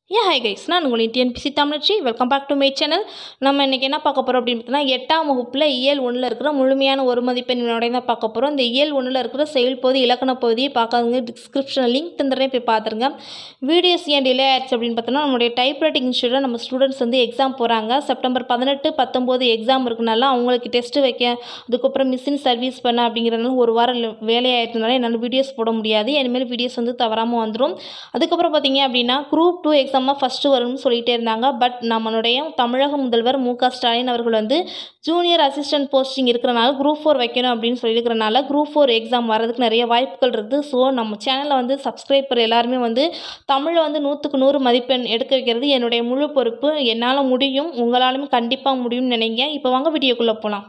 ஏ hi guys நான் உங்களின் TNPSC தமிழச்சி welcome back to my channel நம்ம இன்றைக்கி என்ன பார்க்க போகிறோம் அப்படின்னு பார்த்தீங்கன்னா எட்டாம் வகுப்பில் இயல் ஒன்றில் இருக்கிற முழுமையான ஒரு மதிப்பெண் வினாடைய தான் பார்க்க போகிறோம் இந்த இயல் ஒன்றில் இருக்கிற செயல் பகுதி இலக்கண பகுதியை பார்க்காதவங்க டிஸ்கிரிப்ஷனில் லிங்க் தந்துடுறேன் போய் பார்த்துருங்க வீடியோஸ் ஏன் டிலே ஆயிடுச்சு அப்படின்னு பார்த்தோம்னா நம்மளுடைய டைப் ரைட்டிங் இன்ஸ்டியூட்டில் நம்ம ஸ்டூடெண்ட்ஸ் வந்து எக்ஸாம் போகிறாங்க செப்டம்பர் பதினெட்டு பத்தொம்போது எக்ஸாம் இருக்கனால அவங்களுக்கு டெஸ்ட்டு வைக்க அதுக்கப்புறம் மிஷின் சர்வீஸ் பண்ண அப்படிங்கிறதுனால ஒரு வாரம் வேலையாயிருந்தனால என்னால் வீடியோஸ் போட முடியாது இனிமேல் வீடியோஸ் வந்து தவறாமல் வந்துடும் அதுக்கப்புறம் பார்த்தீங்க அப்படின்னா குரூப் டூ எக்ஸாமாக ஃபஸ்ட்டு வரும்னு சொல்லிகிட்டே இருந்தாங்க பட் நம்மளுடைய தமிழக முதல்வர் மு க ஸ்டாலின் அவர்கள் வந்து ஜூனியர் அசிஸ்டன்ட் போஸ்டிங் இருக்கிறனால குரூப் ஃபோர் வைக்கணும் அப்படின்னு சொல்லியிருக்கிறனால குரூப் ஃபோர் எக்ஸாம் வரதுக்கு நிறைய வாய்ப்புகள் இருக்குது ஸோ நம்ம சேனலில் வந்து சப்ஸ்கிரைபர் எல்லாருமே வந்து தமிழில் வந்து நூற்றுக்கு நூறு மதிப்பெண் எடுக்க வைக்கிறது என்னுடைய முழு பொறுப்பு என்னால் முடியும் உங்களாலும் கண்டிப்பாக முடியும்னு நினைங்க இப்போ வாங்க வீடியோக்குள்ளே போகலாம்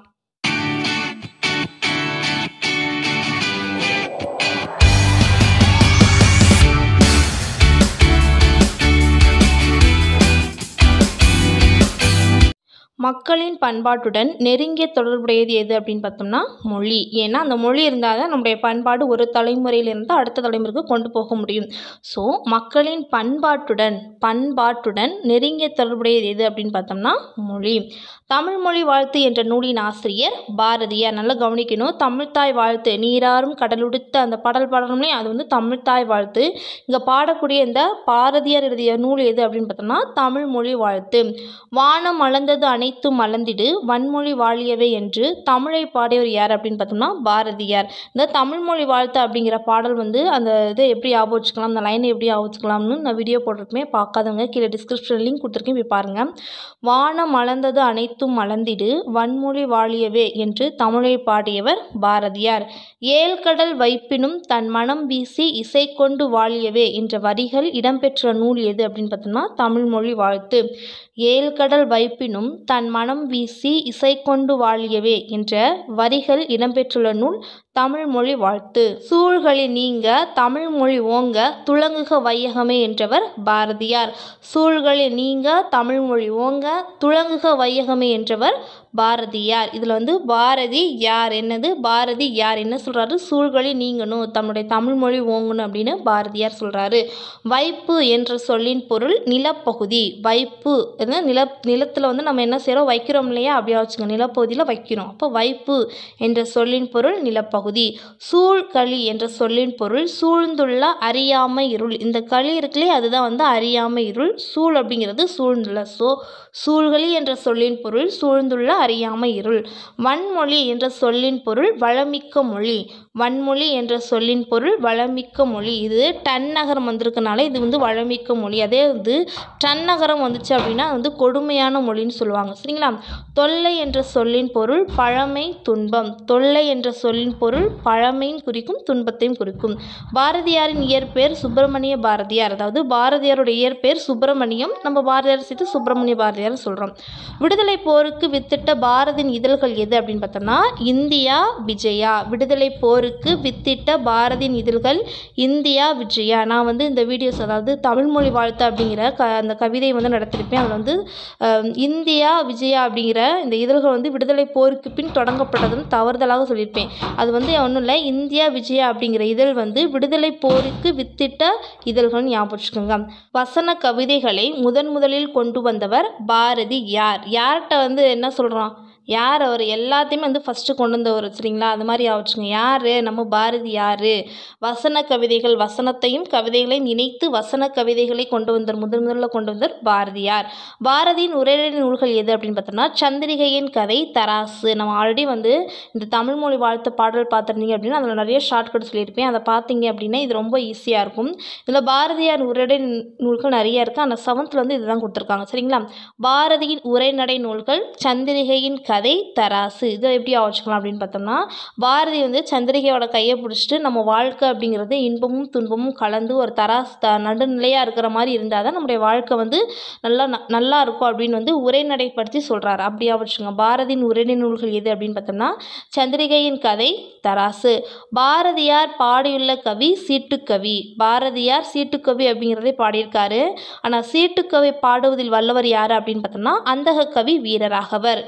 மக்களின் பண்பாட்டுடன் நெருங்கிய தொடர்புடையது எது அப்படின்னு பார்த்தோம்னா மொழி ஏன்னா அந்த மொழி இருந்தால் தான் நம்முடைய பண்பாடு ஒரு தலைமுறையிலிருந்து அடுத்த தலைமுறைக்கு கொண்டு போக முடியும் ஸோ மக்களின் பண்பாட்டுடன் பண்பாட்டுடன் நெருங்கிய தொடர்புடையது எது அப்படின்னு பார்த்தோம்னா மொழி தமிழ் மொழி வாழ்த்து என்ற நூலின் ஆசிரியர் பாரதியார் நல்லா கவனிக்கணும் தமிழ்த்தாய் வாழ்த்து நீராறும் கடலுடுத்த அந்த பாடல் பாடணும்னே அது வந்து தமிழ்த்தாய் வாழ்த்து இங்கே பாடக்கூடிய இந்த பாரதியார் எழுதிய நூல் எது அப்படின்னு பார்த்தோம்னா தமிழ் மொழி வாழ்த்து வானம் மலர்ந்தது அனைத்தும் மலர்ந்திடு வன்மொழி வாழியவே என்று தமிழை பாடியவர் யார் அப்படின்னு பார்த்தோம்னா பாரதியார் இந்த தமிழ் மொழி வாழ்த்து அப்படிங்கிற பாடல் வந்து அந்த இதை எப்படி ஞாபகம் வச்சுக்கலாம் அந்த லைனை எப்படி ஞாபகம் வச்சுக்கலாம்னு நான் வீடியோ போட்டிருக்கேன் பார்க்காதவங்க கீழே டிஸ்கிரிப்ஷன் லிங்க் கொடுத்துருக்கேன் போய் பாருங்கள் வானம் மலர்ந்தது அனைத்தும் மலர்ந்திடு வன்மொழி வாழியவே என்று தமிழை பாடியவர் பாரதியார் ஏழ்கடல் வைப்பினும் தன் மனம் வீசி இசை கொண்டு வாழியவே என்ற வரிகள் இடம்பெற்ற நூல் எது அப்படின்னு பார்த்தோம்னா தமிழ் மொழி வாழ்த்து ஏழ்கடல் வைப்பினும் தன் மனம் வீசி இசை கொண்டு வாழியவே என்ற வரிகள் இடம்பெற்றுள்ள நூல் தமிழ் மொழி வாழ்த்து சூழ்களி நீங்க தமிழ் மொழி ஓங்க துளங்குக வையகமே என்றவர் பாரதியார் சூழ்களி நீங்க தமிழ் மொழி ஓங்க துளங்குக வையகமே என்றவர் பாரதியார் இதில் வந்து பாரதி யார் என்னது பாரதி யார் என்ன சொல்கிறாரு சூழ்களி நீங்கணும் தம்முடைய தமிழ் மொழி ஓங்கணும் அப்படின்னு பாரதியார் சொல்கிறாரு வைப்பு என்ற சொல்லின் பொருள் நிலப்பகுதி வைப்பு என்ன நில நிலத்தில் வந்து நம்ம என்ன செய்கிறோம் வைக்கிறோம் இல்லையா அப்படியா வச்சுங்க நிலப்பகுதியில் வைக்கிறோம் அப்போ வைப்பு என்ற சொல்லின் பொருள் நிலப்பகுதி சூழ்களி என்ற சொல்லின் பொருள் சூழ்ந்துள்ள அறியாமை இருள் இந்த களி இருக்குல்லையே அதுதான் வந்து அறியாமை இருள் சூழ் அப்படிங்கிறது சூழ்ந்துள்ள ஸோ சூழ்களி என்ற சொல்லின் பொருள் சூழ்ந்துள்ள அறியாமை இருள் வன்மொழி என்ற சொல்லின் பொருள் வளமிக்க மொழி வன்மொழி என்ற சொல்லின் பொருள் வளமிக்க மொழி இது டன் நகரம் வந்திருக்கனால இது வந்து வளமிக்க மொழி அதே வந்து டன் நகரம் வந்துச்சு அப்படின்னா அது வந்து கொடுமையான மொழின்னு சொல்லுவாங்க சரிங்களா தொல்லை என்ற சொல்லின் பொருள் பழமை துன்பம் தொல்லை என்ற சொல்லின் பொருள் பழமையும் குறிக்கும் துன்பத்தையும் குறிக்கும் பாரதியாரின் இயற்பெயர் சுப்பிரமணிய பாரதியார் அதாவது பாரதியாருடைய இயற்பெயர் சுப்பிரமணியம் நம்ம பாரதியார் சேர்த்து சுப்பிரமணிய பாரதியார் சொல்கிறோம் விடுதலை போருக்கு வித்திட்ட பாரதியின் இதழ்கள் எது அப்படின்னு பார்த்தோம்னா இந்தியா விஜயா விடுதலை போருக்கு வித்திட்ட பாரதியின் இதழ்கள் இந்தியா விஜயா நான் வந்து இந்த வீடியோஸ் அதாவது தமிழ்மொழி வாழ்த்து அப்படிங்கிற க அந்த கவிதை வந்து நடத்திருப்பேன் அதில் வந்து அஹ், இந்தியா விஜயா அப்படிங்கிற இந்த இதழ்கள் வந்து விடுதலை போருக்கு பின் தொடங்கப்பட்டதுன்னு தவறுதலாக சொல்லியிருப்பேன் அது வந்து ஒன்றும் இல்லை இந்தியா விஜயா அப்படிங்கிற இதழ் வந்து விடுதலை போருக்கு வித்திட்ட இதழ்கள்னு ஞாபகம் வச்சுக்கோங்க வசன கவிதைகளை முதன் முதலில் கொண்டு வந்தவர் பாரதி யார் யார்கிட்ட வந்து என்ன சொல்கிறான் யார் அவர் எல்லாத்தையுமே வந்து ஃபஸ்ட்டு கொண்டு வந்தவர் சரிங்களா அது மாதிரி ஆச்சுங்க யார் நம்ம பாரதி யார் வசன கவிதைகள் வசனத்தையும் கவிதைகளையும் இணைத்து வசன கவிதைகளை கொண்டு வந்தார் முதன் முதல்ல கொண்டு வந்தார் பாரதியார் பாரதியின் உரைநடை நூல்கள் எது அப்படின்னு பார்த்தோம்னா சந்திரிகையின் கதை தராசு நம்ம ஆல்ரெடி வந்து இந்த தமிழ் மொழி வாழ்த்து பாடல் பார்த்துருந்தீங்க அப்படின்னா அதில் நிறைய ஷார்ட்கட் சொல்லியிருப்பேன் அதை பார்த்தீங்க அப்படின்னா இது ரொம்ப ஈஸியாக இருக்கும் இதில் பாரதியார் உரைநடை நூல்கள் நிறைய இருக்குது ஆனால் செவன்த்தில் வந்து இதுதான் கொடுத்துருக்காங்க சரிங்களா பாரதியின் உரைநடை நூல்கள் சந்திரிகையின் கதை தராசு இதை எப்படி வச்சுக்கலாம் அப்படின்னு பார்த்தோம்னா பாரதி வந்து சந்திரிகையோட கையை பிடிச்சிட்டு நம்ம வாழ்க்கை அப்படிங்கிறது இன்பமும் துன்பமும் கலந்து ஒரு தராசு த நடுநிலையாக இருக்கிற மாதிரி இருந்தால் தான் நம்முடைய வாழ்க்கை வந்து நல்லா ந- நல்லா இருக்கும் அப்படின்னு வந்து உரைநடைப்படுத்தி சொல்கிறாரு அப்படியா வச்சுங்க பாரதியின் உரைநடை நூல்கள் எது அப்படின்னு பார்த்தோம்னா சந்திரிகையின் கதை தராசு பாரதியார் பாடியுள்ள கவி சீட்டுக்கவி பாரதியார் சீட்டுக்கவி அப்படிங்கிறதே பாடியிருக்காரு ஆனால் சீட்டுக்கவி பாடுவதில் வல்லவர் யார் அப்படின்னு பார்த்தோம்னா அந்தக கவி வீரராகவர் நல்லா கவனிக்க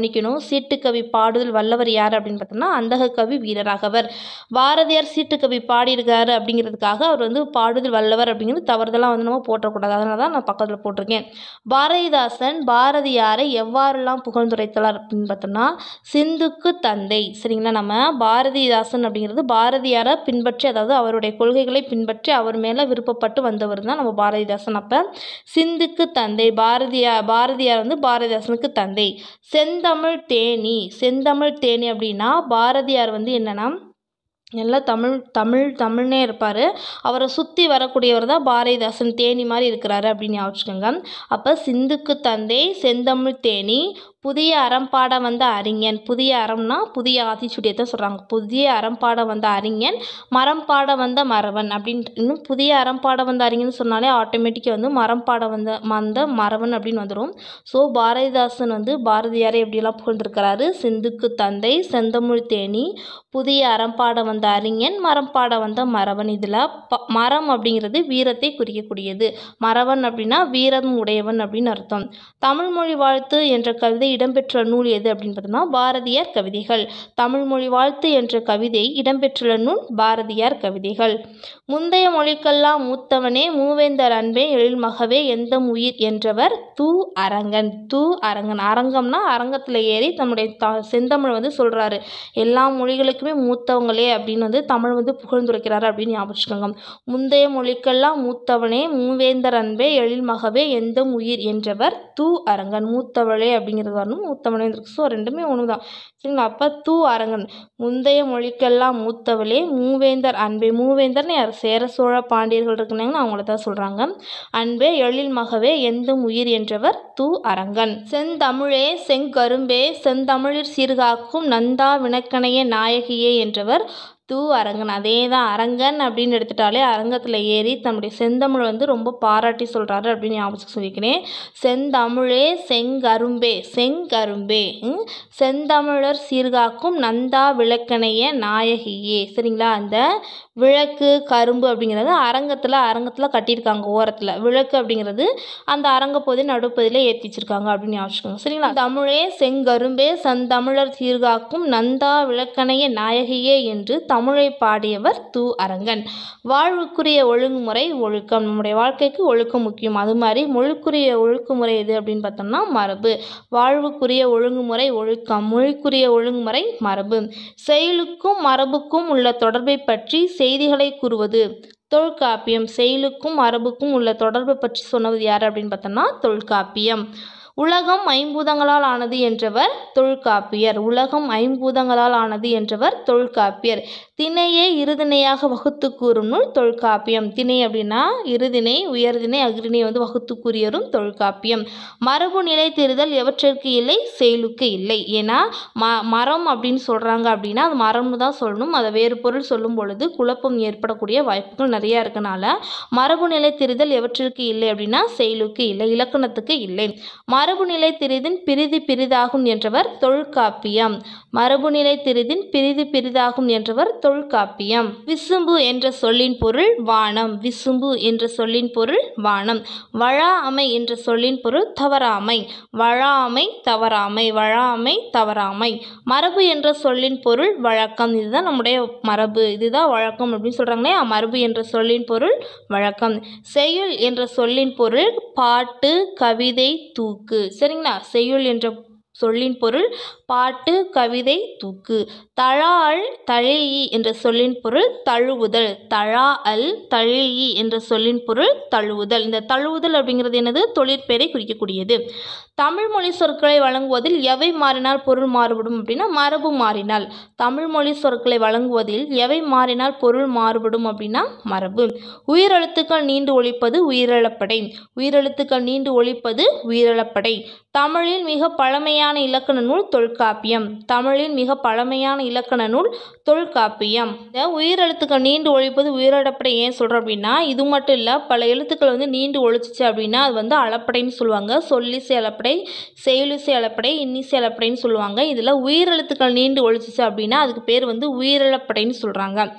கவனிக்கணும் சீட்டுக்கவி பாடுதல் வல்லவர் யார் அப்படின்னு பார்த்தோம்னா அந்தக கவி வீரராகவர் பாரதியார் சீட்டுக்கவி பாடியிருக்காரு அப்படிங்கிறதுக்காக அவர் வந்து பாடுதல் வல்லவர் அப்படிங்கிறது தவறுதலாக வந்து நம்ம போட்டக்கூடாது அதனால தான் நான் பக்கத்தில் போட்டிருக்கேன் பாரதிதாசன் பாரதியாரை எவ்வாறெல்லாம் புகழ்ந்துரைத்தலார் அப்படின்னு பார்த்தோம்னா சிந்துக்கு தந்தை சரிங்களா நம்ம பாரதிதாசன் அப்படிங்கிறது பாரதியாரை பின்பற்றி அதாவது அவருடைய கொள்கைகளை பின்பற்றி அவர் மேலே விருப்பப்பட்டு வந்தவர் தான் நம்ம பாரதிதாசன் அப்போ சிந்துக்கு தந்தை பாரதியா பாரதியார் வந்து பாரதிதாசனுக்கு தந்தை செந்தமிழ் தேனி செந்தமிழ் தேனி அப்படின்னா பாரதியார் வந்து என்னன்னா நல்லா தமிழ் தமிழ் தமிழ்னே இருப்பார் அவரை சுற்றி வரக்கூடியவர் தான் பாரதிதாசன் தேனி மாதிரி இருக்கிறாரு அப்படின்னு ஞாபகம் வச்சுக்கோங்க அப்போ சிந்துக்கு தந்தை செந்தமிழ் தேனி புதிய அறம்பாட வந்த அறிஞன் புதிய அறம்னா புதிய ஆத்திச்சூடியத்தை சொல்கிறாங்க புதிய அறம்பாட வந்த அறிஞன் மரம் பாட வந்த மறவன் அப்படின்னு இன்னும் புதிய அறம்பாட வந்த அறிஞன் சொன்னாலே ஆட்டோமேட்டிக்காக வந்து மரம் பாட வந்த வந்த மறவன் அப்படின்னு வந்துடும் ஸோ பாரதிதாசன் வந்து பாரதியாரை எப்படியெல்லாம் புகழ்ந்திருக்கிறாரு சிந்துக்கு தந்தை செந்தமிழ் தேனி புதிய அறம்பாட வந்த அறிஞன் மரம் பாட வந்த மறவன் இதில் ப மரம் அப்படிங்கிறது வீரத்தை குறிக்கக்கூடியது மறவன் அப்படின்னா வீரம் உடையவன் அப்படின்னு அர்த்தம் தமிழ்மொழி வாழ்த்து என்ற கவிதை இடம்பெற்ற நூல் எது அப்படின்னு பார்த்தோம்னா பாரதியார் கவிதைகள் தமிழ்மொழி வாழ்த்து என்ற கவிதை இடம்பெற்றுள்ள நூல் பாரதியார் கவிதைகள் முந்தைய மொழிக்கெல்லாம் மூத்தவனே மூவேந்தர் அன்பே எழில்மகவே எந்த உயிர் என்றவர் தூ அரங்கன் தூ அரங்கன் அரங்கம்னா அரங்கத்தில் ஏறி தன்னுடைய த செந்தமிழ் வந்து சொல்கிறாரு எல்லா மொழிகளுக்குமே மூத்தவங்களே அப்படின்னு வந்து தமிழ் வந்து புகழ்ந்துரைக்கிறாரு அப்படின்னு ஞாபகம் வச்சுக்கோங்க முந்தைய மொழிக்கெல்லாம் மூத்தவனே மூவேந்தர் அன்பே எழில்மகவே எந்த உயிர் என்றவர் தூ அரங்கன் மூத்தவளே அப்படிங்கிறது வரணும் மூத்தவனே இருக்கு ஸோ ரெண்டுமே ஒன்று தான் சரிங்களா அப்போ தூ அரங்கன் முந்தைய மொழிக்கெல்லாம் மூத்தவளே மூவேந்தர் அன்பே மூவேந்தர்னு யார் சேர சோழ பாண்டியர்கள் இருக்குனாங்கன்னா அவங்கள தான் சொல்கிறாங்க அன்பே எழில் மகவே எந்தும் உயிர் என்றவர் தூ அரங்கன் செந்தமிழே செங்கரும்பே செந்தமிழிற் சீர்காக்கும் நந்தா வினக்கணைய நாயகியே என்றவர் தூ அரங்கன் அதே தான் அரங்கன் அப்படின்னு எடுத்துட்டாலே அரங்கத்தில் ஏறி தன்னுடைய செந்தமிழ் வந்து ரொம்ப பாராட்டி சொல்கிறாரு அப்படின்னு ஞாபகம் சொல்லிக்கிறேன் செந்தமிழே செங்கரும்பே செங்கரும்பே ம், செந்தமிழர் சீர்காக்கும் நந்தா விளக்கணைய நாயகியே சரிங்களா அந்த விளக்கு கரும்பு அப்படிங்கிறது அரங்கத்தில் அரங்கத்தில் கட்டியிருக்காங்க ஓரத்தில் விளக்கு அப்படிங்கிறது அந்த அரங்கப்பகுதி நடுப்பகுதியில் ஏற்றி வச்சிருக்காங்க அப்படின்னு ஞாபகம் வச்சுக்கோங்க. சரிங்களா தமிழே செங்கரும்பே சந்தமிழர் சீர்காக்கும் நந்தா விளக்கணைய நாயகியே என்று தமிழை பாடியவர் து அரங்கன் வாழ்வுக்குரிய ஒழுங்குமுறை ஒழுக்கம் நம்முடைய வாழ்க்கைக்கு ஒழுக்கம் முக்கியம் அது மாதிரி மொழிக்குரிய ஒழுங்குமுறை எது அப்படின்னு பார்த்தோம்னா மரபு வாழ்வுக்குரிய ஒழுங்குமுறை ஒழுக்கம் மொழிக்குரிய ஒழுங்குமுறை மரபு செயலுக்கும் மரபுக்கும் உள்ள தொடர்பை பற்றி செய்திகளை கூறுவது தொல்காப்பியம் செயலுக்கும் மரபுக்கும் உள்ள தொடர்பை பற்றி சொன்னது யார் அப்படின்னு பார்த்தோம்னா தொல்காப்பியம் உலகம் ஐம்பூதங்களால் ஆனது என்றவர் தொல்காப்பியர் உலகம் ஐம்பூதங்களால் ஆனது என்றவர் தொல்காப்பியர் திணையை இருதிணையாக வகுத்து கூறும் நூல் தொல்காப்பியம் திணை அப்படின்னா இருதிணை உயர்திணை அஃறிணை வந்து வகுத்து கூறியரும் தொல்காப்பியம் மரபு நிலைத்திருதல் எவற்றிற்கு இல்லை செயலுக்கு இல்லை ஏன்னா ம மரம் அப்படின்னு சொல்கிறாங்க அப்படின்னா அது மரம்னு தான் சொல்லணும் அதை வேறு பொருள் சொல்லும் பொழுது குழப்பம் ஏற்படக்கூடிய வாய்ப்புகள் நிறையா இருக்கனால மரபு நிலைத்திருதல் எவற்றிற்கு இல்லை அப்படின்னா செயலுக்கு இல்லை இலக்கணத்துக்கு இல்லை மரபு நிலைத்திரிதின் பிரிதி பிரிதாகும் என்றவர் தொல்காப்பியம் மரபு நிலைத்திரிதின் பிரிதி பிரிதாகும் என்றவர் தொல்காப்பியம் விசும்பு என்ற சொல்லின் பொருள் வானம் விசும்பு என்ற சொல்லின் பொருள் வானம் வழாமை என்ற சொல்லின் பொருள் தவறாமை வழாமை தவறாமை வழாமை தவறாமை மரபு என்ற சொல்லின் பொருள் வழக்கம் இதுதான் நம்முடைய மரபு இதுதான் வழக்கம் அப்படின்னு சொல்கிறாங்களே மரபு என்ற சொல்லின் பொருள் வழக்கம் செய்யுள் என்ற சொல்லின் பொருள் பாட்டு கவிதை தூக்கு சரிங்களா செய்யுள் என்ற சொல்லின் பொருள் பாட்டு கவிதை தூக்கு தழாள் தழீஇ என்ற சொல்லின் பொருள் தழுவுதல் தழா அல் தழீஇ என்ற சொல்லின் பொருள் தழுவுதல் இந்த தழுவுதல் அப்படிங்கிறது என்னது தொழிற்பெயரை குறிக்கக்கூடியது தமிழ் மொழி சொற்களை வழங்குவதில் எவை மாறினால் பொருள் மாறுபடும் அப்படின்னா மரபு மாறினால் தமிழ் மொழி சொற்களை வழங்குவதில் எவை மாறினால் பொருள் மாறுபடும் அப்படின்னா மரபு உயிரெழுத்துக்கள் நீண்டு ஒழிப்பது உயிரிழப்படை உயிரெழுத்துக்கள் நீண்டு ஒழிப்பது உயிரிழப்படை தமிழில் மிக பழமையான இலக்கண நூல் தொல்காப்பியம் தமிழின் மிக பழமையான இலக்கண நூல் தொல்காப்பியம் இந்த உயிரெழுத்துக்கள் நீண்டு ஒழிப்பது உயிரிழப்படை ஏன் சொல்கிறோம் அப்படின்னா இது மட்டும் இல்லை பல எழுத்துக்கள் வந்து நீண்டு ஒழிச்சிச்சு அப்படின்னா அது வந்து அளப்படைன்னு சொல்லுவாங்க சொல்லிசை அளப்படை செயலிசை அளப்படை இன்னிசை அளப்படைன்னு சொல்லுவாங்க இதில் உயிரெழுத்துக்கள் நீண்டு ஒழிச்சிச்சு அப்படின்னா அதுக்கு பேர் வந்து உயிரிழப்படைன்னு சொல்கிறாங்க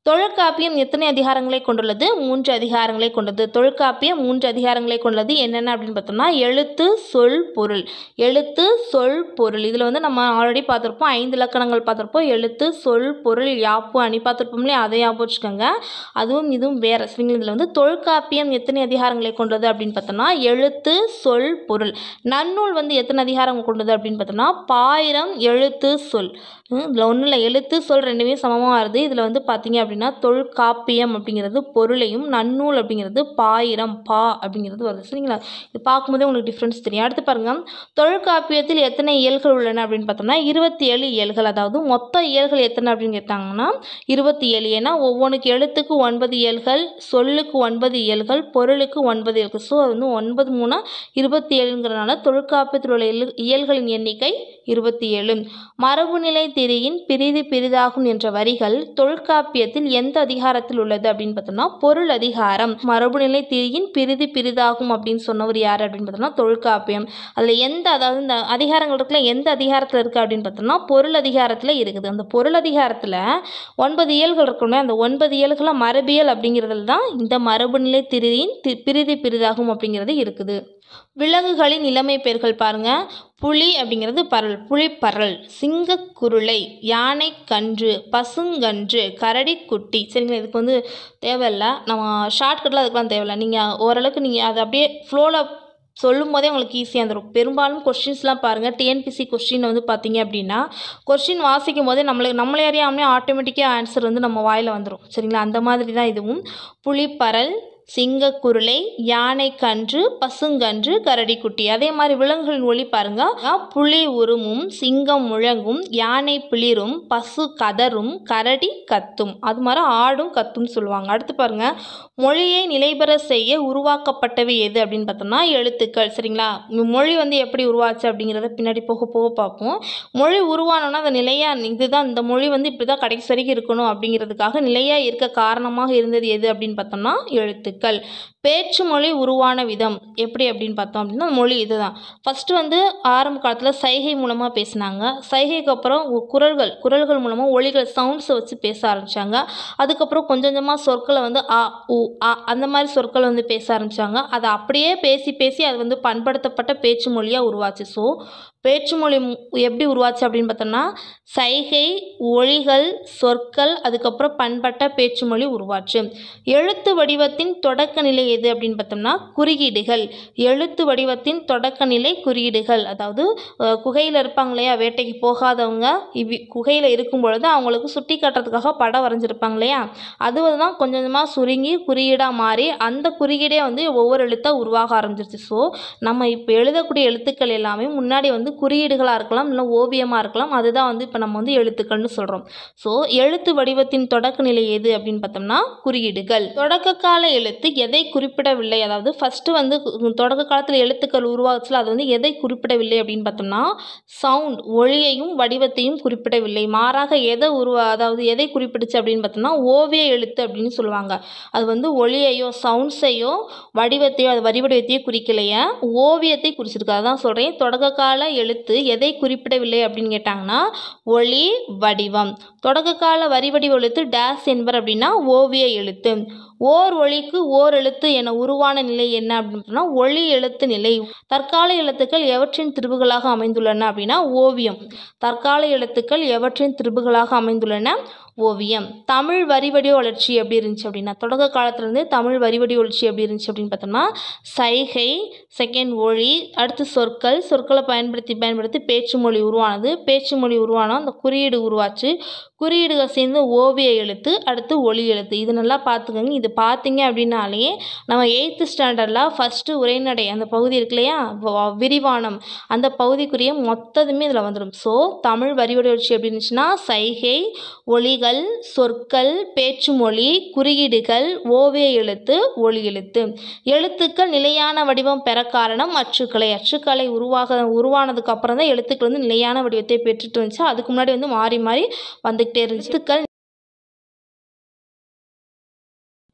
தொல்காப்பியம் எத்தனை அதிகாரங்களை கொண்டுள்ளது மூன்று அதிகாரங்களை கொண்டது தொல்காப்பியம் மூன்று அதிகாரங்களை கொண்டது என்னென்ன அப்படின்னு பார்த்தோம்னா எழுத்து சொல் பொருள் எழுத்து சொல் பொருள் இதில் வந்து நம்ம ஆல்ரெடி பார்த்துருப்போம் ஐந்து இலக்கணங்கள் பார்த்துருப்போம் எழுத்து சொல் பொருள் யாப்பு அணி பார்த்துருப்போம் இல்லையா அதை ஞாபகம் வச்சுக்கோங்க அதுவும் இதுவும் வேறு சரிங்களா இதில் வந்து தொல்காப்பியம் எத்தனை அதிகாரங்களை கொண்டது அப்படின்னு பார்த்தோம்னா எழுத்து சொல் பொருள் நன்னூல் வந்து எத்தனை அதிகாரம் கொண்டது அப்படின்னு பார்த்தோம்னா பாயிரம் எழுத்து சொல் இதில் ஒன்றும் இல்லை எழுத்து சொல் ரெண்டுமே சமமாக வருது இதில் வந்து பார்த்தீங்க அப்படின்னா தொல்காப்பியம் அப்படிங்கிறது பொருளையும் நன்னூல் அப்படிங்கிறது பாயிரம் பா அப்படிங்கிறது வருது சரிங்களா இது பார்க்கும்போதே உங்களுக்கு டிஃப்ரென்ஸ் தெரியும் அடுத்து பாருங்கள் தொல்காப்பியத்தில் எத்தனை இயல்கள் உள்ளன அப்படின்னு பார்த்தோம்னா இருபத்தி ஏழு இயல்கள் அதாவது மொத்த இயல்கள் எத்தனை அப்படின்னு கேட்டாங்கன்னா இருபத்தி ஏழு ஏன்னா ஒவ்வொன்றுக்கு எழுத்துக்கு ஒன்பது இயல்கள் சொல்லுக்கு ஒன்பது இயல்கள் பொருளுக்கு ஒன்பது இயல்கள் ஸோ அது வந்து ஒன்பது மூணா இருபத்தி ஏழுங்கிறனால தொல்காப்பியத்தில் உள்ள இயல் இயல்களின் எண்ணிக்கை இருபத்தி ஏழு மரபுநிலை திரியின் பிரிது பிரிதாகும் என்ற வரிகள் தொல்காப்பியத்தில் எந்த அதிகாரத்தில் உள்ளது அப்படின்னு பார்த்தோம்னா பொருள் அதிகாரம் மரபுநிலை திரியின் பிரிது பிரிதாகும் அப்படின்னு சொன்னவர் யார் அப்படின்னு பார்த்தோம்னா தொல்காப்பியம் அதில் எந்த அதாவது இந்த அதிகாரங்கள் இருக்குல்ல எந்த அதிகாரத்தில் இருக்குது அப்படின்னு பார்த்தோம்னா பொருள் அதிகாரத்தில் இருக்குது அந்த பொருள் அதிகாரத்தில் ஒன்பது இயல்கள் இருக்குமே அந்த ஒன்பது இயல்களை மரபியல் அப்படிங்கிறதுல தான் இந்த மரபுநிலை திரியின் தி பிரிதி பிரிதாகும் அப்படிங்கிறது இருக்குது விலங்குகளின் இளமை பெயர்கள் பாருங்க புலி அப்படிங்கிறது பரல் புலிப்பரல் சிங்கக்குருளை யானை கன்று பசுங்கன்று கரடிக்குட்டி சரிங்களா இதுக்கு வந்து தேவையில்ல நம்ம ஷார்ட்கட்டில் அதுக்கெலாம் தேவையில்ல நீங்கள் ஓரளவுக்கு நீங்கள் அதை அப்படியே ஃப்ளோவில் சொல்லும் போதே உங்களுக்கு ஈஸியாக இருந்துடும் பெரும்பாலும் கொஸ்டின்ஸ்லாம் பாருங்கள் டிஎன்பிசி கொஸ்டின் வந்து பார்த்தீங்க அப்படின்னா கொஸ்டின் வாசிக்கும் போதே நம்மளுக்கு நம்மளே அறியாமலே ஆட்டோமேட்டிக்காக ஆன்சர் வந்து நம்ம வாயில் வந்துடும் சரிங்களா அந்த மாதிரி தான் இதுவும் புலிப்பரல் சிங்கக்குருளை யானை கன்று பசுங்கன்று கரடிக்குட்டி அதே மாதிரி விலங்குகளின் ஒளி பாருங்க புலி உருமும் சிங்கம் முழங்கும் யானை பிளிரும் பசு கதரும் கரடி கத்தும் அது மாதிரி ஆடும் கத்தும் சொல்லுவாங்க அடுத்து பாருங்க மொழியை நிலைபெற செய்ய உருவாக்கப்பட்டவை எது அப்படின்னு பார்த்தோம்னா எழுத்துக்கள் சரிங்களா மொழி வந்து எப்படி உருவாச்சு அப்படிங்கிறத பின்னாடி போக போக பார்ப்போம் மொழி உருவானோன்னா அந்த நிலையாக இதுதான் இந்த மொழி வந்து இப்படி தான் கடைசி வரைக்கும் இருக்கணும் அப்படிங்கிறதுக்காக நிலையாக இருக்க காரணமாக இருந்தது எது அப்படின்னு பார்த்தோம்னா எழுத்துக்கள் பேச்சு மொழி உருவான விதம் எப்படி அப்படின்னு பார்த்தோம் அப்படின்னா மொழி இதுதான் ஃபஸ்ட்டு வந்து ஆரம்ப காலத்தில் சைகை மூலமாக பேசினாங்க சைகைக்கு அப்புறம் உ- குரல்கள் குரல்கள் மூலமாக ஒலிகள் சவுண்ட்ஸை வச்சு பேச ஆரம்பித்தாங்க அதுக்கப்புறம் கொஞ்சம் கொஞ்சமாக சொற்களை வந்து அ உ அ அந்த மாதிரி சொற்களை வந்து பேச ஆரம்பித்தாங்க அதை அப்படியே பேசி பேசி அது வந்து பண்படுத்தப்பட்ட பேச்சு மொழியாக உருவாச்சு ஸோ பேச்சு மொழி மு- எப்படி உருவாச்சு அப்படின்னு பார்த்தோம்னா சைகை ஒலிகள் சொற்கள் அதுக்கப்புறம் பண்பட்ட பேச்சு மொழி உருவாச்சு எழுத்து வடிவத்தின் தொடக்க நிலை எது அப்படின்னு பார்த்தோம்னா குறியீடுகள் எழுத்து வடிவத்தின் தொடக்க நிலை குறியீடுகள் அதாவது அஹ், குகையில் இருப்பாங்க இல்லையா வேட்டைக்கு போகாதவங்க இவ்வி குகையில் இருக்கும் பொழுது அவங்களுக்கு சுட்டி காட்டுறதுக்காக படம் வரைஞ்சிருப்பாங்க இல்லையா அது தான் கொஞ்சம் கொஞ்சமாக சுருங்கி குறியீடாக மாறி அந்த குறியீடே வந்து ஒவ்வொரு எழுத்தாக உருவாக ஆரம்பிச்சிருச்சு ஸோ நம்ம இப்போ எழுதக்கூடிய எழுத்துக்கள் எல்லாமே முன்னாடி வந்து குறியீடுகளாக இருக்கலாம் இல்லை ஓவியமாக இருக்கலாம் அதுதான் வந்து இப்போ நம்ம வந்து எழுத்துக்கள்னு சொல்கிறோம் ஸோ எழுத்து வடிவத்தின் தொடக்க நிலை எது அப்படின்னு பார்த்தோம்னா குறியீடுகள் தொடக்க கால எழுத்து எதை குறிப்பிடவில்லை அதாவது ஃபஸ்ட்டு வந்து கு- தொடக்க காலத்தில் எழுத்துக்கள் உருவாச்சுல அது வந்து எதை குறிப்பிடவில்லை அப்படின்னு பார்த்தோம்னா சவுண்ட் ஒளியையும் வடிவத்தையும் குறிப்பிடவில்லை மாறாக எதை உருவா அதாவது எதை குறிப்பிடுச்சு அப்படின்னு பார்த்தோம்னா ஓவிய எழுத்து அப்படின்னு சொல்லுவாங்க அது வந்து ஒளியையோ சவுண்ட்ஸையோ வடிவத்தையோ அது வரி வடிவத்தையோ குறிக்கலையே ஓவியத்தை குறிச்சிருக்கு அதான் சொல்கிறேன் தொடக்க கால எழுத்து எதை குறிப்பிடவில்லை அப்படின்னு கேட்டாங்கன்னா ஒளி வடிவம் தொடக்க கால வரி வடிவ எழுத்து டேஸ் என்பர் அப்படின்னா ஓவிய எழுத்து ஓர் ஒளிக்கு ஓர் எழுத்து என உருவான நிலை என்ன அப்படின்னு பார்த்தோம்னா ஒளி எழுத்து நிலை தற்கால எழுத்துக்கள் எவற்றின் திருவுகளாக அமைந்துள்ளன அப்படின்னா ஓவியம் தற்கால எழுத்துக்கள் எவற்றின் திருவுகளாக அமைந்துள்ளன ஓவியம் தமிழ் வரிவடி வளர்ச்சி எப்படி இருந்துச்சு அப்படின்னா தொடக்க காலத்துலேருந்து தமிழ் வரிவடி வளர்ச்சி எப்படி இருந்துச்சு அப்படின்னு பார்த்தோம்னா சைகை செகண்ட் ஒளி அடுத்து சொற்கள் சொற்களை பயன்படுத்தி பயன்படுத்தி பேச்சு மொழி உருவானது பேச்சு மொழி உருவானோம் அந்த குறியீடு உருவாச்சு குறியீடுகள் சேர்ந்து ஓவிய எழுத்து அடுத்து ஒளி எழுத்து இது நல்லா பார்த்துக்கோங்க இது பார்த்தீங்க அப்படின்னாலே நம்ம எயித்து ஸ்டாண்டர்டில் ஃபஸ்ட்டு உரைநடை அந்த பகுதி இருக்கு இல்லையா வ- விரிவானம் அந்த பகுதிக்குரிய மொத்ததுமே இதில் வந்துடும் ஸோ தமிழ் வரிவடி வளர்ச்சி எப்படி இருந்துச்சுன்னா சைகை ஒலிகள் சொற்கள் பேச்சு மொழி குறியீடுகள் ஓவிய எழுத்து ஒளி எழுத்து எழுத்துக்கள் நிலையான வடிவம் பெற காரணம் அச்சுக்கலை அச்சுக்கலை உருவாக உருவானதுக்கு அப்புறம் தான் எழுத்துக்கள் வந்து நிலையான வடிவத்தை பெற்றுட்டு வந்துச்சு அதுக்கு முன்னாடி வந்து மாறி மாறி வந்துக்கிட்டே இருந்துச்சு எழுத்துக்கள்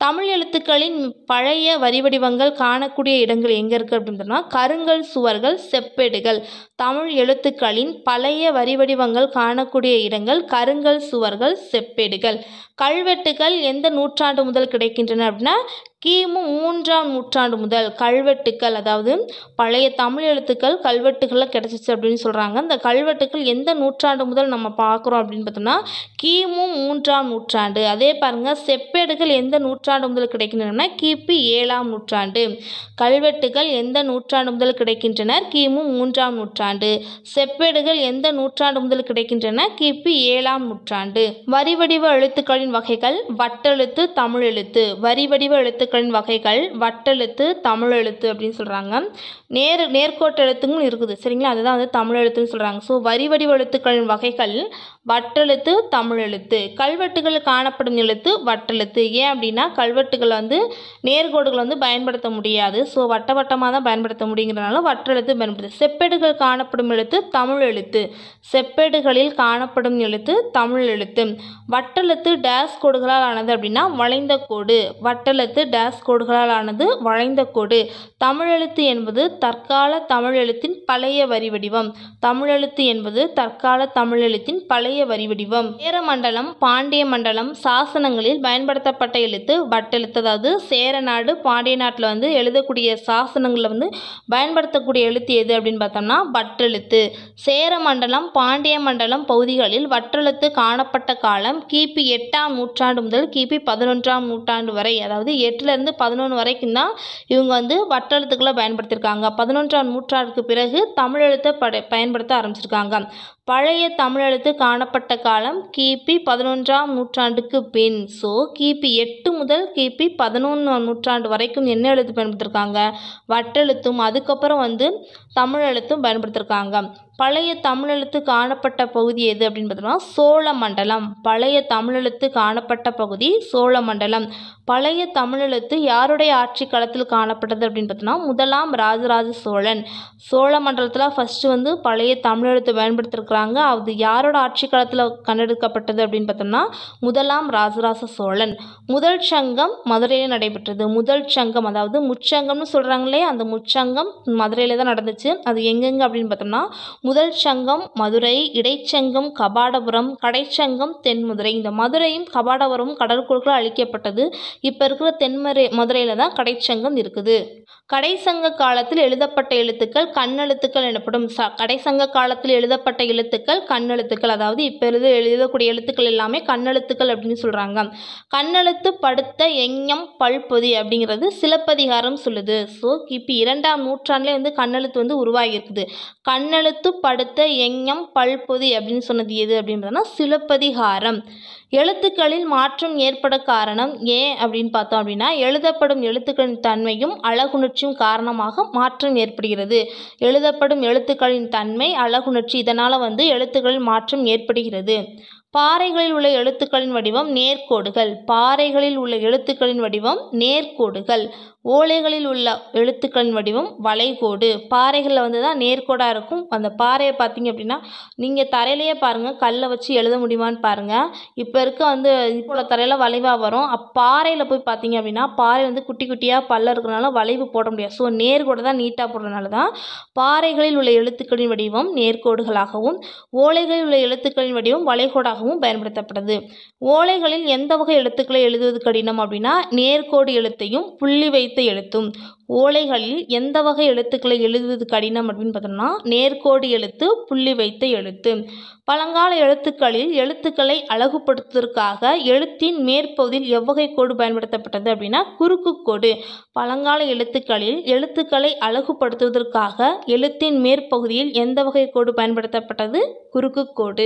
தமிழ் எழுத்துக்களின் பழைய வரி வடிவங்கள் காணக்கூடிய இடங்கள் எங்கே இருக்குது அப்படின்னு சொன்னால் கருங்கல் சுவர்கள் செப்பேடுகள் தமிழ் எழுத்துக்களின் பழைய வரி வடிவங்கள் காணக்கூடிய இடங்கள் கருங்கல் சுவர்கள் செப்பேடுகள் கல்வெட்டுகள் எந்த நூற்றாண்டு முதல் கிடைக்கின்றன அப்படின்னா கிமு மூன்றாம் நூற்றாண்டு முதல் கல்வெட்டுக்கள் அதாவது பழைய தமிழ் எழுத்துக்கள் கல்வெட்டுகளில் கிடச்சிச்சு அப்படின்னு சொல்கிறாங்க இந்த கல்வெட்டுக்கள் எந்த நூற்றாண்டு முதல் நம்ம பார்க்குறோம் அப்படின்னு பார்த்தோம்னா கிமு மூன்றாம் நூற்றாண்டு அதே பாருங்கள் செப்பேடுகள் எந்த நூற்றாண்டு முதல் கிடைக்கின்றன கிபி ஏழாம் நூற்றாண்டு கல்வெட்டுகள் எந்த நூற்றாண்டு முதல் கிடைக்கின்றன கிமு மூன்றாம் நூற்றாண்டு செப்பேடுகள் எந்த நூற்றாண்டு முதல் கிடைக்கின்றன கிபி ஏழாம் நூற்றாண்டு வரி வடிவ எழுத்துக்களின் வகைகள் வட்டெழுத்து தமிழ் எழுத்து வரி வடிவ எழுத்துக்களின் வகைகள் வட்டெழுத்து தமிழ் எழுத்து அப்படின்னு சொல்கிறாங்க நேர் நேர்கோட்டு எழுத்துங்களும் இருக்குது சரிங்களா அதுதான் வந்து தமிழ் எழுத்துன்னு சொல்கிறாங்க ஸோ வரி வடிவ எழுத்துக்களின் வகைகள் வட்டெழுத்து தமிழ் எழுத்து கல்வெட்டுகள் காணப்படும் எழுத்து வட்டெழுத்து ஏன் அப்படின்னா கல்வெட்டுகள் வந்து நேர்கோடுகள் வந்து பயன்படுத்த முடியாது ஸோ வட்ட வட்டமாக தான் பயன்படுத்த முடியுங்கிறனால வட்டெழுத்து பயன்படுது செப்பேடுகள் காணப்படும் எழுத்து தமிழ் எழுத்து செப்பேடுகளில் காணப்படும் எழுத்து தமிழ் எழுத்து வட்டெழுத்து டேஸ் கோடுகளால் ஆனது அப்படின்னா வளைந்த கோடு வட்டெழுத்து டேஸ் கோடுகளால் ஆனது வளைந்த கோடு தமிழெழுத்து என்பது தற்கால தமிழெழுத்தின் பழைய வரி வடிவம் தமிழெழுத்து என்பது தற்கால தமிழெழுத்தின் பழைய வரி வடிவம் சேர மண்டலம் பாண்டிய மண்டலம் சாசனங்களில் பயன்படுத்தப்பட்ட எழுத்து வட்டெழுத்து அதாவது சேர நாடு பாண்டிய நாட்டில் வந்து எழுதக்கூடிய சாசனங்களில் வந்து பயன்படுத்தக்கூடிய எழுத்து எது அப்படின்னு பார்த்தோம்னா வட்டெழுத்து சேர மண்டலம் பாண்டிய மண்டலம் பகுதிகளில் வட்டெழுத்து காணப்பட்ட காலம் கிபி எட்டாம் நூற்றாண்டு முதல் கிபி பதினொன்றாம் நூற்றாண்டு வரை அதாவது எட்டுலேருந்து பதினொன்று வரைக்கும் தான் இவங்க வந்து வட்டெழுத்துக்களை பயன்படுத்தியிருக்காங்க பதினொன்றாம் நூற்றாண்டுக்கு பிறகு தமிழெழுத்தை பட பயன்படுத்த ஆரம்பிச்சிருக்காங்க பழைய தமிழெழுத்து காணப்பட்ட காலம் கிபி பதினொன்றாம் நூற்றாண்டுக்கு பின் ஸோ கிபி எட்டு முதல் கிபி பதினொன்று நூற்றாண்டு வரைக்கும் என்ன எழுத்து பயன்படுத்தியிருக்காங்க வட்டெழுத்தும் அதுக்கப்புறம் வந்து தமிழெழுத்தும் பயன்படுத்தியிருக்காங்க பழைய தமிழெழுத்து காணப்பட்ட பகுதி எது அப்படின்னு பார்த்தோம்னா சோழ மண்டலம் பழைய தமிழெழுத்து காணப்பட்ட பகுதி சோழ மண்டலம் பழைய தமிழெழுத்து யாருடைய ஆட்சி காலத்தில் காணப்பட்டது அப்படின்னு பார்த்தோம்னா முதலாம் ராஜராஜ சோழன் சோழ மண்டலத்தில் ஃபஸ்ட்டு வந்து பழைய தமிழெழுத்து பயன்படுத்தியிருக்கிறாங்க அது யாரோட ஆட்சி காலத்தில் கண்டெடுக்கப்பட்டது அப்படின்னு பார்த்தோம்னா முதலாம் ராஜராஜ சோழன் முதல் சங்கம் மதுரையில் நடைபெற்றது முதல் சங்கம் அதாவது முச்சங்கம்னு சொல்கிறாங்களே அந்த முச்சங்கம் மதுரையில் தான் நடந்துச்சு அது எங்கெங்க அப்படின்னு பார்த்தோம்னா முதல் சங்கம் மதுரை இடைச்சங்கம் கபாடபுரம் கடைச்சங்கம் தென்மதுரை இந்த மதுரையும் கபாடபுரமும் கடற்கோள்களால் அழிக்கப்பட்டது இப்போ இருக்கிற தென்மறை மதுரையில் தான் கடைச்சங்கம் இருக்குது கடைசங்க காலத்தில் எழுதப்பட்ட எழுத்துக்கள் கண்ணெழுத்துக்கள் எனப்படும் ச கடைசங்க காலத்தில் எழுதப்பட்ட எழுத்துக்கள் கண்ணெழுத்துக்கள் அதாவது இப்போ எழுத எழுதக்கூடிய எழுத்துக்கள் எல்லாமே கண்ணெழுத்துக்கள் அப்படின்னு சொல்கிறாங்க கண்ணெழுத்து படுத்த எண்ணம் பல்பொதி அப்படிங்கிறது சிலப்பதிகாரம் சொல்லுது ஸோ கிபி இரண்டாம் நூற்றாண்டிலே வந்து கண்ணெழுத்து வந்து உருவாகியிருக்குது கண்ணெழுத்து படுத்த எண்ணம் பல்பொதி அப்படின்னு சொன்னது எது அப்படின்னு பார்த்தோம்னா சிலப்பதிகாரம் எழுத்துக்களில் மாற்றம் ஏற்பட காரணம் ஏன் அப்படின்னு பார்த்தோம் அப்படின்னா எழுதப்படும் எழுத்துக்களின் தன்மையும் அழகுணர்ச்சியும் காரணமாக மாற்றம் ஏற்படுகிறது எழுதப்படும் எழுத்துக்களின் தன்மை அழகுணர்ச்சி இதனால் வந்து எழுத்துக்களில் மாற்றம் ஏற்படுகிறது பாறைகளில் உள்ள எழுத்துக்களின் வடிவம் நேர்கோடுகள் பாறைகளில் உள்ள எழுத்துக்களின் வடிவம் நேர்கோடுகள் ஓலைகளில் உள்ள எழுத்துக்களின் வடிவம் வளைகோடு பாறைகளில் வந்து தான் நேர்கோடாக இருக்கும் அந்த பாறையை பார்த்தீங்க அப்படின்னா நீங்கள் தரையிலேயே பாருங்கள் கல்லை வச்சு எழுத முடியுமான்னு பாருங்கள் இப்போ இருக்க வந்து இப்போ உள்ள தரையில் வளைவாக வரும் அப் பாறையில் போய் பார்த்தீங்க அப்படின்னா பாறை வந்து குட்டி குட்டியாக பல்ல இருக்கிறனால வளைவு போட முடியாது ஸோ நேர்கோடு தான் நீட்டாக போடுறதுனால தான் பாறைகளில் உள்ள எழுத்துக்களின் வடிவம் நேர்கோடுகளாகவும் ஓலைகளில் உள்ள எழுத்துக்களின் வடிவம் வளைகோடாகவும் பயன்படுத்தப்படுது ஓலைகளில் எந்த வகை எழுத்துக்களை எழுதுவது கடினம் அப்படின்னா நேர்கோடு எழுத்தையும் புள்ளி வைத்த எழுத்தும் ஓலைகளில் எந்த வகை எழுத்துக்களை எழுதுவது கடினம் அப்படின்னு பார்த்தோம்னா நேர்கோடு எழுத்து புள்ளி வைத்த எழுத்து பழங்கால எழுத்துக்களில் எழுத்துக்களை அழகுபடுத்துவதற்காக எழுத்தின் மேற்பகுதியில் எவ்வகை கோடு பயன்படுத்தப்பட்டது அப்படின்னா குறுக்கு கோடு பழங்கால எழுத்துக்களில் எழுத்துக்களை அழகுபடுத்துவதற்காக எழுத்தின் மேற்பகுதியில் எந்த வகை கோடு பயன்படுத்தப்பட்டது குறுக்கு கோடு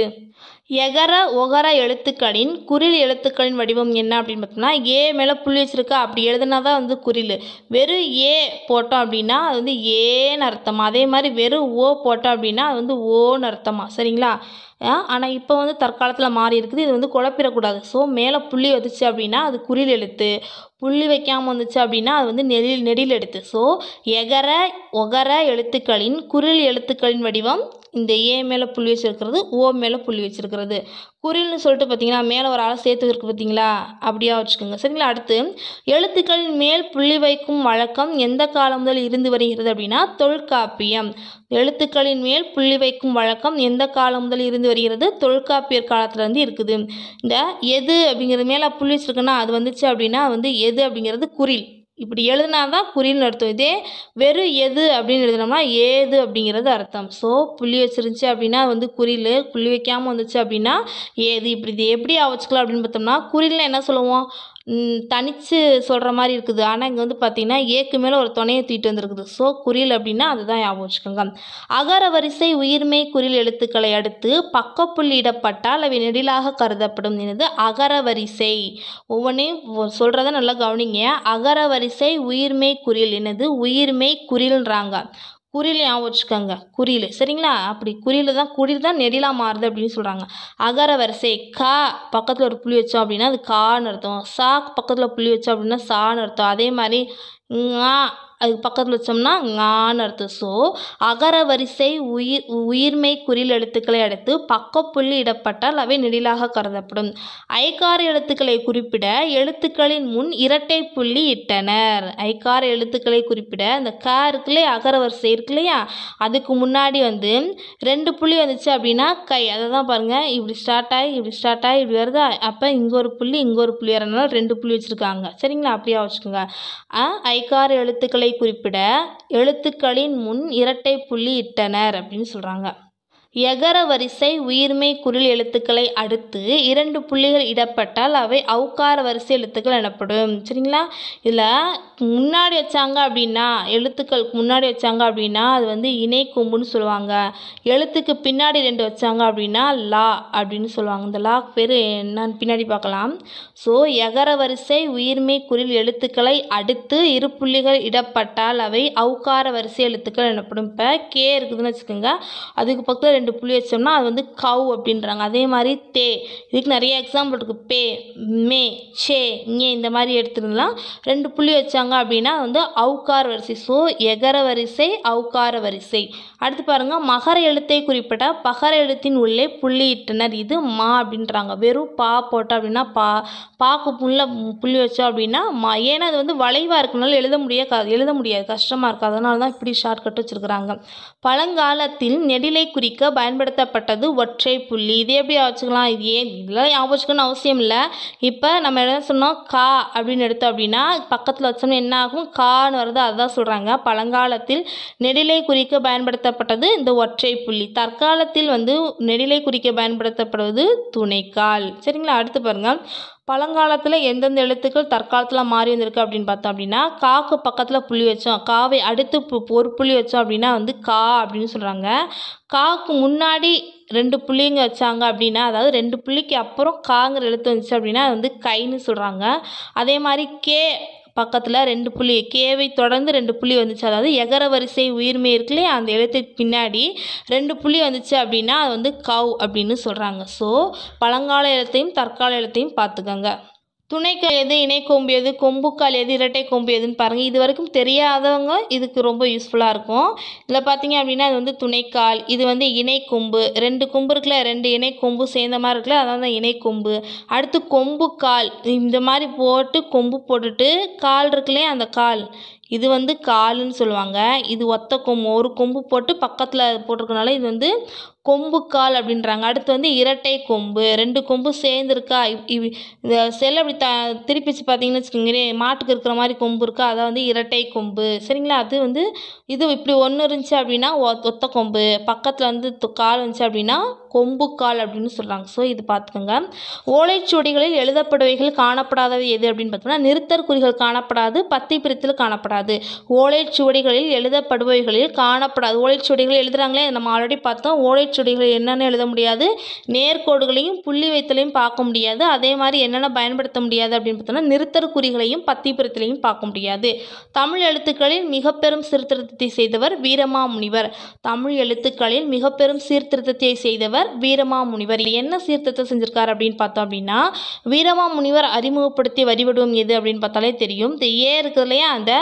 எகர ஒகர எழுத்துக்களின் குறில் எழுத்துக்களின் வடிவம் என்ன அப்படின்னு பார்த்தோம்னா ஏ மேலே புள்ளி வச்சிருக்கா அப்படி எழுதுனா தான் வந்து குறில் வெறும் ஏ போட்டோம் அப்படின்னா அது வந்து ஏன்னு அர்த்தமா அதே மாதிரி வெறும் ஓ போட்டோம் அப்படின்னா அது வந்து ஓன்னு அர்த்தமா சரிங்களா ஆனால் இப்போ வந்து தற்காலத்தில் மாறி இருக்குது இது வந்து குழப்பிடக்கூடாது ஸோ மேலே புள்ளி வந்துச்சு அப்படின்னா அது குறில் எழுத்து புள்ளி வைக்காமல் வந்துச்சு அப்படின்னா அது வந்து நெடில் நெடில் எழுத்து ஸோ எகர ஒகர எழுத்துக்களின் குறில் எழுத்துக்களின் வடிவம் இந்த ஏ மேலே புள்ளி வச்சிருக்கிறது ஓ மேலே புள்ளி வச்சிருக்கிறது குறில்னு சொல்லிட்டு பார்த்தீங்கன்னா மேலே ஒரு ஆள் சேர்த்து இருக்குது பார்த்தீங்களா அப்படியா வச்சுக்கோங்க சரிங்களா அடுத்து எழுத்துக்களின் மேல் புள்ளி வைக்கும் வழக்கம் எந்த காலம் முதல் இருந்து வருகிறது அப்படின்னா தொல்காப்பியம் எழுத்துக்களின் மேல் புள்ளி வைக்கும் வழக்கம் எந்த காலம் முதல் இருந்து வருகிறது தொல்காப்பியர் காலத்துலேருந்து இருக்குது இந்த எது அப்படிங்கிறது மேலே புள்ளி வச்சிருக்குன்னா அது வந்துச்சு அப்படின்னா வந்து எது அப்படிங்கிறது குறில் இப்படி எழுதினா தான் குறில்னு அர்த்தம் இதே வெறும் எது அப்படின்னு எழுதினோம்னா ஏது அப்படிங்கிறது அர்த்தம் ஸோ புள்ளி வச்சிருந்துச்சு அப்படின்னா வந்து குறில் புள்ளி வைக்காமல் வந்துச்சு அப்படின்னா ஏது இப்படி இது எப்படி வச்சுக்கலாம் அப்படின்னு பார்த்தோம்னா குறில்னா என்ன சொல்லுவோம் ம், தனிச்சு சொல்கிற மாதிரி இருக்குது ஆனால் இங்கே வந்து பார்த்தீங்கன்னா ஏக்கு மேலே ஒரு துணையை தூக்கிட்டு வந்திருக்குது ஸோ குறில் அப்படின்னா அதுதான் ஞாபகம் வச்சுக்கோங்க அகர வரிசை உயிர்மெய் குறில் எழுத்துக்களை அடுத்து பக்கப்புள்ளி இடப்பட்டால் அவை நெடிலாக கருதப்படும் எனது அகர வரிசை ஒவ்வொன்றையும் சொல்கிறத நல்லா கவனிங்க அகர வரிசை உயிர்மெய் குறில் என்னது உயிர்மெய் குறில்ன்றாங்க குறில் ஞாபகம் வச்சுக்கோங்க குறில் சரிங்களா அப்படி குறியில் தான் குறில் தான் நெடிலா மாறுது அப்படின்னு சொல்கிறாங்க அகர வரிசை கா பக்கத்தில் ஒரு புள்ளி வச்சோம் அப்படின்னா அது கான்னு அர்த்தம் சா பக்கத்தில் புள்ளி வச்சோம் அப்படின்னா சான்னு அர்த்தம் அதே மாதிரி ஙா அதுக்கு பக்கத்தில் வச்சோம்னா ஞான்னு அர்த்தம் ஸோ அகர வரிசை உயிர் உயிர்மெய் குறில் எழுத்துக்களை அடுத்து பக்கப்புள்ளி இடப்பட்டால் அவை நெடிலாக கருதப்படும் ஐகார எழுத்துக்களை குறிப்பிட எழுத்துக்களின் முன் இரட்டை புள்ளி இட்டனர் ஐகார எழுத்துக்களை குறிப்பிட இந்த க இருக்குல்லையா அகர வரிசை இருக்கு இல்லையா அதுக்கு முன்னாடி வந்து ரெண்டு புள்ளி வந்துச்சு அப்படின்னா கை அதை தான் பாருங்கள் இப்படி ஸ்டார்ட் ஆகி இப்படி ஸ்டார்ட் ஆகி இப்படி வருதா அப்போ இங்கே ஒரு புள்ளி இங்கே ஒரு புள்ளி வரனால ரெண்டு புள்ளி வச்சுருக்காங்க சரிங்களா அப்படியே வச்சுக்கோங்க அ, ஐகார எழுத்துக்களை குறிப்பிட எழுத்துக்களின் முன் இரட்டை புள்ளி இட்டனர் அப்படின்னு சொல்கிறாங்க எகர வரிசை உயிர்மெய் குறில் எழுத்துக்களை அடுத்து இரண்டு புள்ளிகள் இடப்பட்டால் அவை ஔகார வரிசை எழுத்துக்கள் எனப்படும் சரிங்களா இதில் முன்னாடி வச்சாங்க அப்படின்னா எழுத்துக்களுக்கு முன்னாடி வச்சாங்க அப்படின்னா அது வந்து இணை கொம்புன்னு சொல்லுவாங்க எழுத்துக்கு பின்னாடி ரெண்டு வச்சாங்க அப்படின்னா லா அப்படின்னு சொல்லுவாங்க இந்த லா பேர் என்னன்னு பின்னாடி பார்க்கலாம் ஸோ எகர வரிசை உயிர்மெய் குறில் எழுத்துக்களை அடுத்து இரு புள்ளிகள் இடப்பட்டால் அவை ஔகார வரிசை எழுத்துக்கள் எனப்படும் இப்போ கே இருக்குதுன்னு வச்சுக்கோங்க அதுக்கு பக்கத்தில் ரெண்டு புள்ளி வச்சோம்னா அது வந்து கவ் அப்படின்றாங்க அதே மாதிரி தே இதுக்கு நிறைய எக்ஸாம்பிள் இருக்குது பே மே சே ஞே இந்த மாதிரி எடுத்துருந்தலாம் ரெண்டு புள்ளி வச்சாங்க அப்படின்னா அது வந்து ஔகார வரிசை ஸோ எகர வரிசை ஔகார வரிசை அடுத்து பாருங்கள் மகர எழுத்தை குறிப்பிட்ட பகர எழுத்தின் உள்ளே புள்ளி இட்டனர் இது மா அப்படின்றாங்க வெறும் பா போட்டோம் அப்படின்னா பா பாக்கு புள்ள புள்ளி வச்சோம் அப்படின்னா மா ஏன்னா அது வந்து வளைவாக இருக்கனால எழுத முடியாது எழுத முடியாது கஷ்டமாக இருக்குது அதனால தான் இப்படி ஷார்ட்கட் வச்சுருக்குறாங்க பழங்காலத்தில் நெடிலை குறிக்க பயன்படுத்தப்பட்டது ஒற்றை புள்ளி இது எப்படி வச்சுக்கலாம் இது ஏன் இதெல்லாம் ஞாபகம் வச்சுக்கணும்னு அவசியம் இல்லை இப்போ நம்ம என்ன சொன்னோம் கா அப்படின்னு எடுத்தோம் அப்படின்னா பக்கத்தில் வச்சோம்னா என்ன ஆகும் கான்னு வருது அதுதான் சொல்கிறாங்க பழங்காலத்தில் நெடிலை குறிக்க பயன்படுத்தப்பட்டது இந்த ஒற்றை புள்ளி தற்காலத்தில் வந்து நெடிலை குறிக்க பயன்படுத்தப்படுவது துணைக்கால் சரிங்களா அடுத்து பாருங்கள் பழங்காலத்தில் எந்தெந்த எழுத்துக்கள் தற்காலத்தில் மாறி வந்திருக்கு அப்படின்னு பார்த்தோம் அப்படின்னா காக்கு பக்கத்தில் புள்ளி வச்சோம் காவை அடுத்து பு- ஒரு புள்ளி வச்சோம் அப்படின்னா வந்து கா அப்படின்னு சொல்கிறாங்க காக்கு முன்னாடி ரெண்டு புள்ளிங்க வச்சாங்க அப்படின்னா அதாவது ரெண்டு புள்ளிக்கு அப்புறம் காங்கிற எழுத்து வந்துச்சு அப்படின்னா அது வந்து கைன்னு சொல்கிறாங்க அதே மாதிரி கே பக்கத்தில் ரெண்டு புள்ளி கேவை தொடர்ந்து ரெண்டு புள்ளி வந்துச்சு அதாவது எகர வரிசை உயிர்மை இருக்கு இல்லையா அந்த எழுத்துக்கு பின்னாடி ரெண்டு புள்ளி வந்துச்சு அப்படின்னா அது வந்து கவ் அப்படின்னு சொல்கிறாங்க ஸோ பழங்கால எழுத்தையும் தற்கால எழுத்தையும் பார்த்துக்கோங்க துணைக்கால் எது இணை கொம்பு எது கொம்புக்கால் எது இரட்டை கொம்பு எதுன்னு பாருங்கள் இது வரைக்கும் தெரியாதவங்க இதுக்கு ரொம்ப யூஸ்ஃபுல்லாக இருக்கும் இதில் பார்த்தீங்க அப்படின்னா இது வந்து துணைக்கால் இது வந்து இணை கொம்பு ரெண்டு கொம்பு இருக்குல்ல ரெண்டு இணை கொம்பு சேர்ந்த மாதிரி இருக்குல்ல அதான் தான் இணை கொம்பு அடுத்து கொம்பு கால் இந்த மாதிரி போட்டு கொம்பு போட்டுட்டு கால் இருக்குல்லையா அந்த கால் இது வந்து காலுன்னு சொல்லுவாங்க இது ஒத்த கொம்பு ஒரு கொம்பு போட்டு பக்கத்தில் போட்டிருக்கனால இது வந்து கொம்பு கால் அப்படின்றாங்க அடுத்து வந்து இரட்டை கொம்பு ரெண்டு கொம்பு சேர்ந்துருக்கா இவ்- இவ் இந்த செல் அப்படி த திருப்பி வச்சு பார்த்தீங்கன்னு வச்சுக்கோங்களேன் மாட்டுக்கு இருக்கிற மாதிரி கொம்பு இருக்கா அதான் வந்து இரட்டை கொம்பு சரிங்களா அது வந்து இது இப்படி ஒன்று இருந்துச்சு அப்படின்னா ஒ- ஒத்த கொம்பு பக்கத்தில் வந்து து- கால் இருந்துச்சு அப்படின்னா கொம்பு கால் அப்படின்னு சொல்கிறாங்க ஸோ இது பார்த்துக்கோங்க ஓலைச்சுவடிகளில் எழுதப்படுவைகள் காணப்படாதவை எது அப்படின்னு பார்த்தோம்னா நிறுத்தற் குறிகள் காணப்படாது பத்தி பிரித்தல் காணப்படாது ஓலைச்சுவடிகளில் எழுதப்படுபவைகளில் காணப்படாது ஓலைச்சுவடிகள் எழுதுறாங்களே நம்ம ஆல்ரெடி பார்த்தோம் ஓலைச்சுவடிகள் என்னென்ன எழுத முடியாது நேர்கோடுகளையும் புள்ளி வைத்தலையும் பார்க்க முடியாது அதே மாதிரி என்னென்ன பயன்படுத்த முடியாது அப்படின்னு பார்த்தோம்னா நிறுத்தற் குறிகளையும் பத்தி பிரித்தலையும் பார்க்க முடியாது தமிழ் எழுத்துக்களில் மிக பெரும் சீர்திருத்தத்தை செய்தவர் வீரமாமுனிவர் தமிழ் எழுத்துக்களில் மிக பெரும் சீர்திருத்தத்தை செய்தவர் வீரமாமுனிவர் என்ன சீர்திருத்தம் செஞ்சிருக்காரு அப்படின்னு பார்த்தோம் அப்படின்னா வீரமாமுனிவர் அறிமுகப்படுத்திய வரிவடிவம் எது அப்படின்னு பார்த்தாலே தெரியும் இந்த ஏ இருக்குது இல்லையா அந்த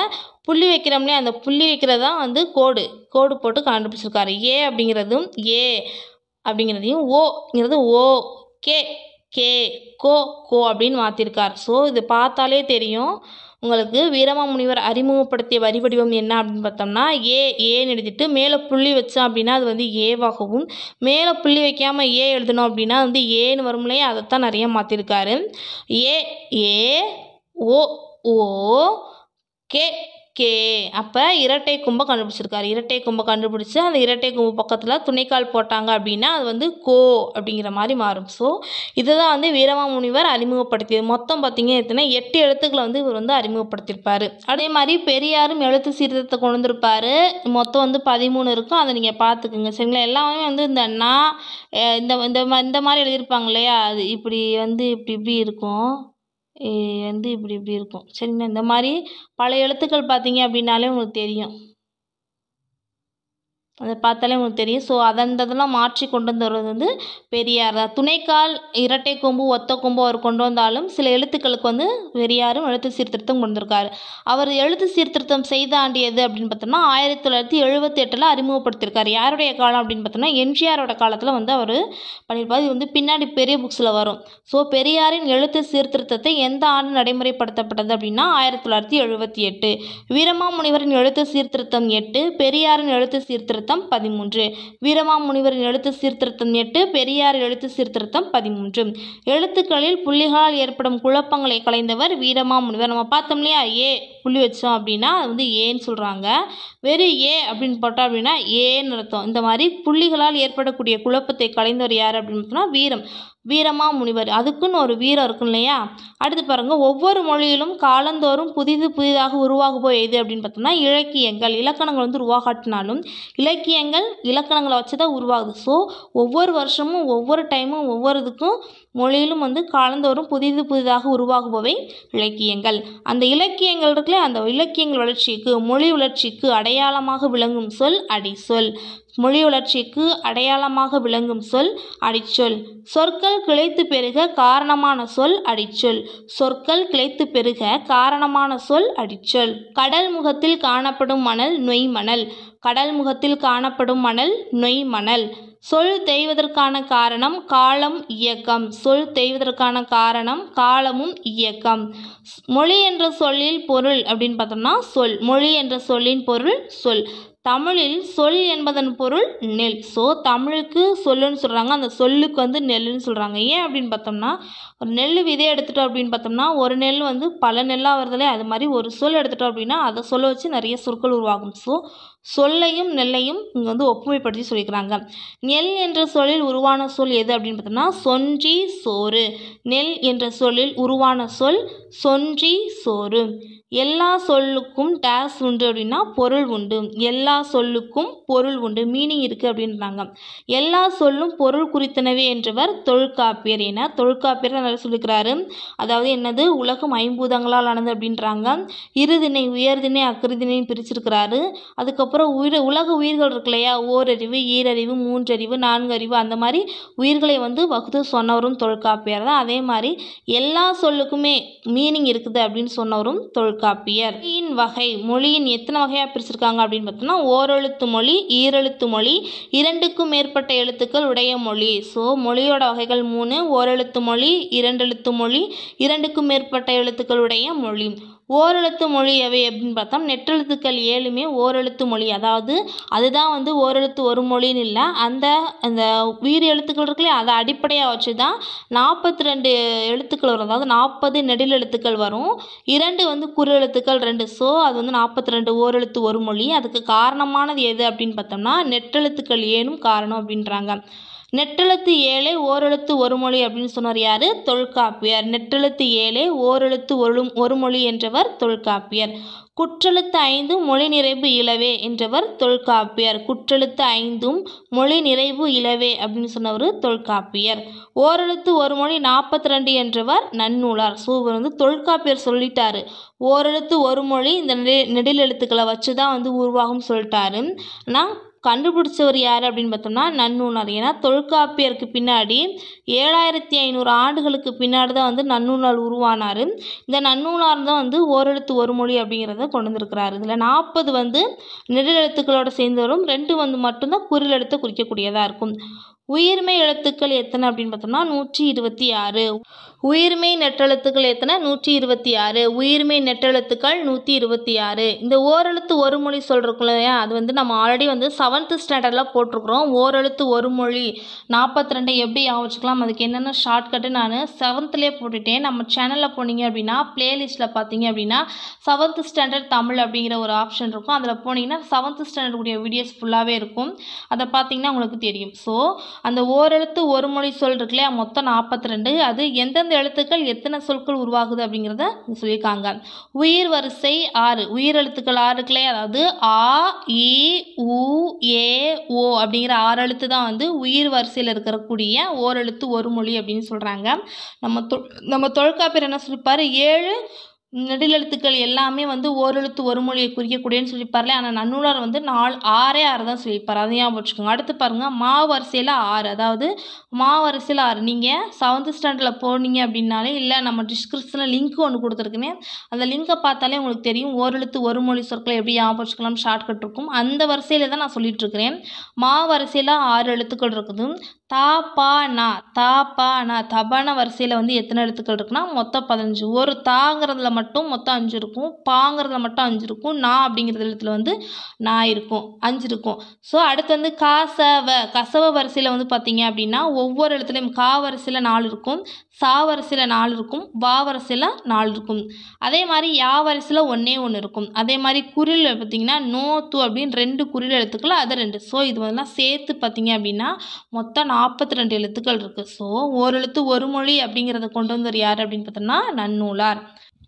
புள்ளி வைக்கிறோம்லையா அந்த புள்ளி வைக்கிறது தான் வந்து கோடு கோடு போட்டு கண்டுபிடிச்சிருக்காரு ஏ அப்படிங்கிறதும் ஏ அப்படிங்கிறதையும் ஓங்கிறது ஓ கே கே கோ கோ அப்படின்னு மாற்றிருக்கார் ஸோ இது பார்த்தாலே தெரியும் உங்களுக்கு வீரமாமுனிவர் அறிமுகப்படுத்திய வரி வடிவம் என்ன அப்படின்னு பார்த்தோம்னா ஏ ஏன்னு எழுதிட்டு மேலே புள்ளி வச்சோம் அப்படின்னா அது வந்து ஏவாகவும் மேலே புள்ளி வைக்காமல் ஏ எழுதணும் அப்படின்னா வந்து ஏன்னு வரும் இல்லையா அதைத்தான் நிறைய மாற்றிருக்காரு ஏ ஏ ஓ ஓ கே கே அப்போ இரட்டை கும்பை கண்டுபிடிச்சிருக்காரு இரட்டை கும்பை கண்டுபிடிச்சி அந்த இரட்டை கும்பு பக்கத்தில் துணைக்கால் போட்டாங்க அப்படின்னா அது வந்து கோ அப்படிங்கிற மாதிரி மாறும் ஸோ இதுதான் வந்து வீரமாமுனிவர் அறிமுகப்படுத்தியது மொத்தம் பார்த்தீங்க எத்தனை எட்டு எழுத்துக்களை வந்து இவர் வந்து அறிமுகப்படுத்தியிருப்பார் அதே மாதிரி பெரியாரும் எழுத்து சீர்திருத்தத்தை கொண்டு வந்திருப்பாரு மொத்தம் வந்து பதிமூணு இருக்கும் அதை நீங்கள் பார்த்துக்குங்க சரிங்களா எல்லாமே வந்து இந்த நா அஹ் இந்த இந்த மா- இந்த மாதிரி எழுதியிருப்பாங்க இல்லையா அது இப்படி வந்து இப்படி இப்படி இருக்கும் ஏ வந்து இப்படி இப்படி இருக்கும் சரிங்களா இந்த மாதிரி பல எழுத்துக்கள் பார்த்தீங்க அப்படின்னாலே உங்களுக்கு தெரியும் அதை பார்த்தாலே உங்களுக்கு தெரியும் ஸோ அதந்ததெல்லாம் மாற்றி கொண்டு வந்தவர் வந்து பெரியார் தான் துணைக்கால் இரட்டை கொம்பு ஒத்த கொம்பு அவர் கொண்டு வந்தாலும் சில எழுத்துக்களுக்கு வந்து பெரியாரும் எழுத்து சீர்திருத்தம் கொண்டு வந்திருக்காரு அவர் எழுத்து சீர்திருத்தம் செய்த ஆண்டு எது அப்படின்னு பார்த்தோம்னா ஆயிரத்தி தொள்ளாயிரத்தி எழுபத்தி எட்டில் அறிமுகப்படுத்தியிருக்காரு யாருடைய காலம் அப்படின்னு பார்த்தோம்னா எம்ஜிஆரோட காலத்தில் வந்து அவர் பண்ணியிருப்பார் இது வந்து பின்னாடி பெரிய புக்ஸில் வரும் ஸோ பெரியாரின் எழுத்து சீர்திருத்தத்தை எந்த ஆண்டு நடைமுறைப்படுத்தப்பட்டது அப்படின்னா ஆயிரத்தி தொள்ளாயிரத்தி எழுபத்தி எட்டு வீரமாமுனிவரின் எழுத்து சீர்திருத்தம் எட்டு பெரியாரின் எழுத்து சீர்திருத்தம் பதிமூன்று வீரமாமுனிவரின் எழுத்து சீர்திருத்தம் எட்டு பெரியார் எழுத்து சீர்திருத்தம் பதிமூன்று எழுத்துக்களில் புள்ளிகளால் ஏற்படும் குழப்பங்களை களைந்தவர் வீரமாமுனிவர் நம்ம பார்த்தோம் இல்லையா ஏ புள்ளி வச்சோம் அப்படின்னா அது வந்து ஏன்னு சொல்கிறாங்க வெறும் ஏ அப்படின்னு போட்டோம் அப்படின்னா ஏன்னு அர்த்தம் இந்த மாதிரி புள்ளிகளால் ஏற்படக்கூடிய குழப்பத்தை களைந்தவர் யார் அப்படின்னு பார்த்தோம்னா வீரம் வீரமா முனிவர் அதுக்குன்னு ஒரு வீரம் இருக்கும் இல்லையா அடுத்து பாருங்க ஒவ்வொரு மொழியிலும் காலந்தோறும் புதிது புதிதாக உருவாகுபோய் எது அப்படின்னு பார்த்தோம்னா இலக்கியங்கள் இலக்கணங்கள் வந்து உருவாகாட்டினாலும் இலக்கியங்கள் இலக்கணங்களை வச்சு தான் உருவாகுது ஸோ ஒவ்வொரு வருஷமும் ஒவ்வொரு டைமும் ஒவ்வொரு இதுக்கும் மொழியிலும் வந்து காலந்தோறும் புதிது புதிதாக உருவாகுபவை இலக்கியங்கள் அந்த இலக்கியங்கள் இருக்குல்ல அந்த இலக்கியங்கள் வளர்ச்சிக்கு மொழி வளர்ச்சிக்கு அடையாளமாக விளங்கும் சொல் அடிச்சொல் மொழி வளர்ச்சிக்கு அடையாளமாக விளங்கும் சொல் அடிச்சொல் சொற்கள் கிளைத்து பெருக காரணமான சொல் அடிச்சொல் சொற்கள் கிளைத்து பெருக காரணமான சொல் அடிச்சொல் கடல் முகத்தில் காணப்படும் மணல் நொய் மணல் கடல் முகத்தில் காணப்படும் மணல் நொய் மணல் சொல் தேய்வதற்கான காரணம் காலம் இயக்கம் சொல் தேய்வதற்கான காரணம் காலமும் இயக்கம் ஸ்- மொழி என்ற சொல்லில் பொருள் அப்படின்னு பார்த்தோம்னா சொல் மொழி என்ற சொல்லின் பொருள் சொல் தமிழில் சொல் என்பதன் பொருள் நெல் ஸோ தமிழுக்கு சொல்லுன்னு சொல்கிறாங்க அந்த சொல்லுக்கு வந்து நெல்லுன்னு சொல்கிறாங்க ஏன் அப்படின்னு பார்த்தோம்னா ஒரு நெல் விதை எடுத்துட்டோம் அப்படின்னு பார்த்தோம்னா ஒரு நெல் வந்து பல நெல்லாக வருதுலே அது மாதிரி ஒரு சொல் எடுத்துட்டோம் அப்படின்னா அதை சொல்ல வச்சு நிறைய சொற்கள் உருவாகும் ஸோ சொல்லையும் நெல்லையும் இங்கே வந்து ஒப்புமைப்படுத்தி சொல்லிக்கிறாங்க நெல் என்ற சொல்லில் உருவான சொல் எது அப்படின்னு பார்த்தோம்னா சொன்றி சோறு நெல் என்ற சொல்லில் உருவான சொல் சொன்றி சோறு எல்லா சொல்லுக்கும் டேஸ் உண்டு அப்படின்னா பொருள் உண்டு எல்லா சொல்லுக்கும் பொருள் உண்டு மீனிங் இருக்குது அப்படின்றாங்க எல்லா சொல்லும் பொருள் குறித்தனவே என்றவர் தொல்காப்பியர் என தொல்காப்பியர் நல்லா சொல்லிக்கிறாரு அதாவது என்னது உலகம் ஐம்பூதங்களால் ஆனது அப்படின்றாங்க இருதிணை உயர்திணை அக்கிருதினையும் பிரிச்சிருக்கிறாரு அதுக்கப்புறம் உயிர் உலக உயிர்கள் இருக்கு இல்லையா ஓரறிவு ஈரறிவு மூன்றறிவு நான்கறிவு அந்த மாதிரி உயிர்களை வந்து வகுத்து சொன்னவரும் தொல்காப்பியர் தான் அதே மாதிரி எல்லா சொல்லுக்குமே மீனிங் இருக்குது அப்படின்னு சொன்னவரும் தொல்காப்பியர் மொழியின் வகை மொழியின் எத்தனை வகையாக பிரிச்சிருக்காங்க அப்படின்னு பார்த்தோம்னா ஓரெழுத்து மொழி ஈரெழுத்து மொழி இரண்டுக்கும் மேற்பட்ட எழுத்துக்கள் உடைய மொழி ஸோ மொழியோட வகைகள் மூணு ஓரெழுத்து மொழி இரண்டெழுத்து மொழி இரண்டுக்கும் மேற்பட்ட எழுத்துக்களுடைய மொழி ஓரெழுத்து மொழி எவை அப்படின்னு பார்த்தா நெட்டெழுத்துக்கள் ஏழுமே ஓரெழுத்து மொழி அதாவது அதுதான் வந்து ஓரெழுத்து ஒரு மொழின்னு இல்லை அந்த அந்த உயிர் எழுத்துக்கள் இருக்குல்லையா அதை அடிப்படையாக வச்சு தான் நாற்பத்தி ரெண்டு எழுத்துக்கள் வரும் அதாவது நாற்பது நெடில் எழுத்துக்கள் வரும் இரண்டு வந்து குறு எழுத்துக்கள் ரெண்டு ஸோ அது வந்து நாற்பத்தி ரெண்டு ஓரெழுத்து ஒரு மொழி அதுக்கு காரணமானது எது அப்படின்னு பார்த்தோம்னா நெட்டெழுத்துக்கள் ஏனும் காரணம் அப்படின்றாங்க நெட்டெழுத்து ஏழே ஓரெழுத்து ஒரு மொழி அப்படின்னு சொன்னவர் யாரு தொல்காப்பியர் நெட்டெழுத்து ஏழே ஓரெழுத்து ஒரு ஒரு மொழி என்றவர் தொல்காப்பியர் குற்றெழுத்து ஐந்தும் மொழி நிறைவு இலவே என்றவர் தொல்காப்பியர் குற்றெழுத்து ஐந்தும் மொழி நிறைவு இலவே அப்படின்னு சொன்னவர் தொல்காப்பியர் ஓரெழுத்து ஒரு மொழி நாற்பத்தி ரெண்டு என்றவர் நன்னூலார் ஸோ இவர் வந்து தொல்காப்பியர் சொல்லிட்டாரு ஓரெழுத்து ஒரு மொழி இந்த நெடி நெடில் எழுத்துக்களை வச்சு தான் வந்து உருவாகும் சொல்லிட்டாரு ஆனால் கண்டுபிடிச்சவர் யார் அப்படின்னு பார்த்தோம்னா நன்னூலார் ஏன்னா தொல்காப்பியருக்கு பின்னாடி ஏழாயிரத்தி ஐநூறு ஆண்டுகளுக்கு பின்னாடி தான் வந்து நன்னூலார் உருவானார் இந்த நன்னூலார் தான் வந்து ஓரெழுத்து ஒரு மொழி அப்படிங்கிறத கொண்டு வந்திருக்கிறாரு இதில் நாற்பது வந்து நெடிலெழுத்துக்களோட சேர்ந்து வரும் ரெண்டு வந்து மட்டும்தான் குறில் எழுத்தை குறிக்கக்கூடியதாக இருக்கும் உயிர்மெய் எழுத்துக்கள் எத்தனை அப்படின்னு பார்த்தோம்னா நூற்றி இருபத்தி ஆறு உயிர்மெய் நெட்டெழுத்துக்கள் எத்தனை நூற்றி இருபத்தி ஆறு உயிர்மெய் நெட்டெழுத்துக்கள் நூற்றி இருபத்தி ஆறு இந்த ஓரெழுத்து ஒரு மொழி சொல்கிறோம் இல்லையா அது வந்து நம்ம ஆல்ரெடி வந்து செவன்த்து ஸ்டாண்டர்டில் போட்டிருக்கிறோம் ஓரெழுத்து ஒரு மொழி நாற்பத்தி ரெண்டை எப்படி ஞாபகம் வச்சுக்கலாம் அதுக்கு என்னென்ன ஷார்ட்கட்டு நான் செவன்த்துலேயே போட்டுட்டேன் நம்ம சேனலில் போனீங்க அப்படின்னா ப்ளேலிஸ்ட்டில் பார்த்தீங்க அப்படின்னா செவன்த்து ஸ்டாண்டர்ட் தமிழ் அப்படிங்கிற ஒரு ஆப்ஷன் இருக்கும் அதில் போனீங்கன்னா செவன்த்து ஸ்டாண்டர்ட் உடைய வீடியோஸ் ஃபுல்லாகவே இருக்கும் அதை பார்த்தீங்கன்னா உங்களுக்கு தெரியும் ஸோ அந்த ஓரெழுத்து ஒரு மொழி சொல் இருக்கு இல்லையா மொத்தம் நாற்பத்தி ரெண்டு அது எந்தெந்த எழுத்துக்கள் எத்தனை சொற்கள் உருவாகுது அப்படிங்கிறத சொல்லியிருக்காங்க உயிர் வரிசை ஆறு உயிர் எழுத்துக்கள் ஆறு இருக்கு இல்லையா அதாவது ஆ இ உ ஏ ஓ அப்படிங்கிற ஆறு எழுத்து தான் வந்து உயிர் வரிசையில் இருக்கக்கூடிய ஓரெழுத்து ஒரு மொழி அப்படின்னு சொல்கிறாங்க நம்ம தொ நம்ம தொல்காப்பியர் என்ன சொல்லிப்பார் ஏழு நெடிலெழுத்துக்கள் எல்லாமே வந்து ஓரெழுத்து ஒரு மொழியை குறிக்கக்கூடியன்னு சொல்லியிருப்பார்ல ஆனால் நன்னூலார் வந்து நாலு ஆறே ஆறு தான் சொல்லியிருப்பார் அதையும் ஞாபகம் வச்சுக்கோங்க அடுத்து பாருங்கள் மா வரிசையில் ஆறு அதாவது மா வரிசையில் ஆறு நீங்கள் செவன்த் ஸ்டாண்டர்டில் போனீங்க அப்படின்னாலே இல்லை நம்ம டிஸ்கிரிப்ஷனில் லிங்க் ஒன்று கொடுத்துருக்குனே அந்த லிங்கை பார்த்தாலே உங்களுக்கு தெரியும் ஓரெழுத்து ஒரு மொழி சொற்களை எப்படி ஞாபகம் வச்சுக்கலாம் ஷார்ட்கட் இருக்கும் அந்த வரிசையில் தான் நான் சொல்லிட்டு இருக்கிறேன் மா வரிசையில் ஆறு எழுத்துக்கள் இருக்குது தா பா நா தா பா நா தபான வரிசையில் வந்து எத்தனை எழுத்துக்கள் இருக்குன்னா மொத்தம் பதினஞ்சு ஒரு தாங்கிறதுல மட்டும் மொத்தம் அஞ்சு இருக்கும் பாங்கிறதுல மட்டும் அஞ்சு இருக்கும் நா அப்படிங்கிறது எழுத்துல வந்து நா இருக்கும் அஞ்சு இருக்கும் ஸோ அடுத்து வந்து காசவ கசவ வரிசையில் வந்து பார்த்தீங்க அப்படின்னா ஒவ்வொரு எழுத்துலையும் கா வரிசையில் நாலு இருக்கும் சா வரிசையில் நாலு இருக்கும் வா வரிசையில் நாலு இருக்கும் அதே மாதிரி யா வரிசையில் ஒன்றே ஒன்று இருக்கும் அதே மாதிரி குரில் பார்த்தீங்கன்னா நோ து அப்படின்னு ரெண்டு குரில் எழுத்துக்கள் அது ரெண்டு ஸோ இது வந்து சேர்த்து பார்த்தீங்க அப்படின்னா மொத்தம் நாற்பத்தி ரெண்டு எழுத்துக்கள் இருக்குது ஸோ ஒரு எழுத்து ஒரு மொழி அப்படிங்கிறத கொண்டு வந்தவர் யார் அப்படின்னு பார்த்தோம்னா நன்னூலார்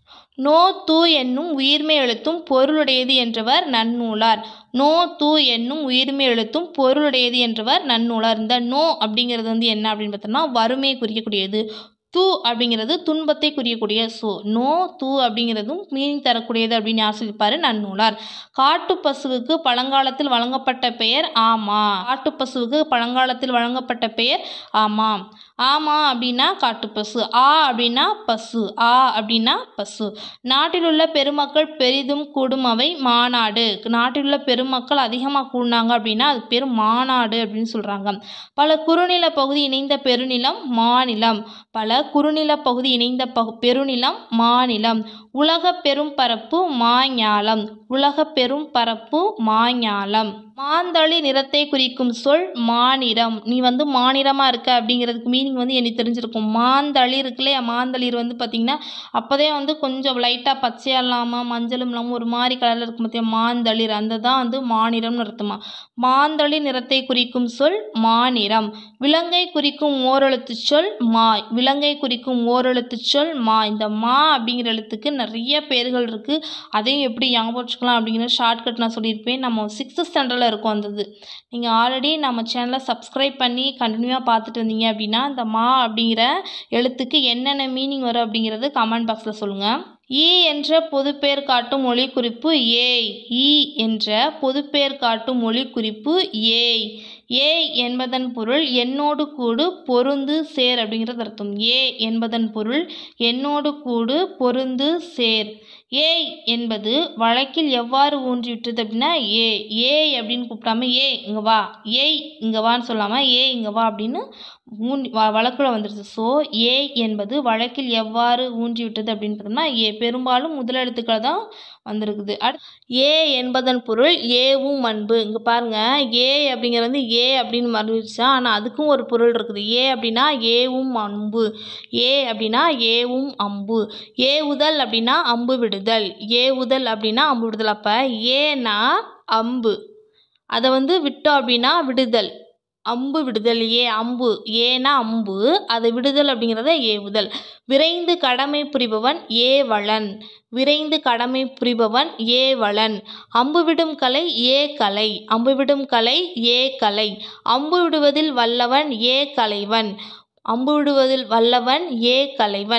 நோ தூ என்னும் உயிர்மை எழுத்தும் பொருளுடையது என்றவர் நன்னூலார் நோ தூ என்னும் உயிர்மை எழுத்தும் பொருளுடையது என்றவர் நன்னூலார் இந்த நோ அப்படிங்கிறது வந்து என்ன அப்படின்னு பார்த்தோம்னா வறுமையை குறிக்கக்கூடியது தூ அப்படிங்கிறது துன்பத்தை குறிக்கக்கூடிய ஸோ நோ தூ அப்படிங்கிறதும் மீனிங் தரக்கூடியது அப்படின்னு யார் சொல்லியிருப்பாரு நன்னூலார் காட்டு பசுவுக்கு பழங்காலத்தில் வழங்கப்பட்ட பெயர் ஆமா காட்டு பசுவுக்கு பழங்காலத்தில் வழங்கப்பட்ட பெயர் ஆமா ஆமா அப்படின்னா காட்டுப்பசு ஆ அப்படின்னா பசு ஆ அப்படின்னா பசு நாட்டில் உள்ள பெருமக்கள் பெரிதும் கூடும் அவை மாநாடு நாட்டில் உள்ள பெருமக்கள் அதிகமாக கூடினாங்க அப்படின்னா அது பேர் மாநாடு அப்படின்னு சொல்கிறாங்க பல குறுநில பகுதி இணைந்த பெருநிலம் மாநிலம் பல குறுநில பகுதி இணைந்த பகு பெருநிலம் மாநிலம் உலக பெரும் பரப்பு மாஞாலம் உலக பெரும் பரப்பு மாஞாலம் மாந்தளி நிறத்தை குறிக்கும் சொல் மாநிறம் நீ வந்து மாநிறமாக இருக்க அப்படிங்கிறதுக்கு மீனிங் வந்து எனக்கு தெரிஞ்சிருக்கும் மாந்தளிர் இருக்கு இல்லையா மாந்தளிர் வந்து பார்த்திங்கன்னா அப்போதே வந்து கொஞ்சம் லைட்டாக பச்சையாக இல்லாமல் மஞ்சளும் இல்லாமல் ஒரு மாதிரி கலரில் இருக்கும் பார்த்தியா மாந்தளிர் அந்த தான் வந்து மாநிறம்னு அர்த்தமா மாந்தளி நிறத்தை குறிக்கும் சொல் மாநிறம் விலங்கை குறிக்கும் ஓரெழுத்து சொல் மா விலங்கை குறிக்கும் ஓரெழுத்து சொல் மா இந்த மா அப்படிங்கிற எழுத்துக்கு நிறைய பேர்கள் இருக்குது அதையும் எப்படி ஞாபகம் வச்சுக்கலாம் அப்படிங்கிற ஷார்ட்கட் நான் சொல்லியிருப்பேன் நம்ம சிக்ஸ்த்து ஸ்டாண்டர்டில் இருக்கும் அந்த இது நீங்கள் ஆல்ரெடி நம்ம சேனலை சப்ஸ்கிரைப் பண்ணி கண்டினியூவாக பார்த்துட்டு இருந்தீங்க அப்படின்னா இந்த மா அப்படிங்கிற எழுத்துக்கு என்னென்ன மீனிங் வரும் அப்படிங்கிறது கமெண்ட் பாக்ஸில் சொல்லுங்கள் ஈ என்ற பொதுப்பெயர் காட்டும் மொழி குறிப்பு ஏய் ஈ என்ற பொதுப்பெயர் காட்டும் மொழி குறிப்பு ஏய் ஏய் என்பதன் பொருள் என்னோடு கூடு பொருந்து சேர் அப்படிங்கிறது அர்த்தம் ஏ என்பதன் பொருள் என்னோடு கூடு பொருந்து சேர் ஏய் என்பது வழக்கில் எவ்வாறு ஊன்றிவிட்டது அப்படின்னா ஏ ஏய் அப்படின்னு கூப்பிடாம ஏ இங்கே வா ஏய் இங்கே வான்னு சொல்லாமல் ஏ இங்கே வா அப்படின்னு ஊன்றி வ வழக்கில் வந்துடுச்சு ஸோ ஏ என்பது வழக்கில் எவ்வாறு ஊன்றி விட்டது அப்படின்னு பார்த்தோம்னா ஏ பெரும்பாலும் முதலெழுத்துக்கள் தான் வந்திருக்குது அட் ஏ என்பதன் பொருள் ஏவும் அன்பு இங்கே பாருங்கள் ஏ அப்படிங்கிறது வந்து ஏ அப்படின்னு மறந்துடுச்சா ஆனால் அதுக்கும் ஒரு பொருள் இருக்குது ஏ அப்படின்னா ஏவும் அன்பு ஏ அப்படின்னா ஏவும் அம்பு ஏவுதல் அப்படின்னா அம்பு விடுதல் ஏவுதல் அப்படின்னா அம்பு விடுதல் அப்போ ஏனா அம்பு அதை வந்து விட்டோம் அப்படின்னா விடுதல் அம்பு விடுதல் ஏ அம்பு ஏனா அம்பு அதை விடுதல் அப்படிங்கிறத ஏவுதல் விரைந்து கடமை புரிபவன் ஏவலன் விரைந்து கடமை புரிபவன் ஏவலன் அம்பு விடும் கலை ஏ கலை அம்பு விடும் கலை ஏ கலை அம்பு விடுவதில் வல்லவன் ஏ கலைவன் அம்பு விடுவதில் வல்லவன் ஏ கலைவன்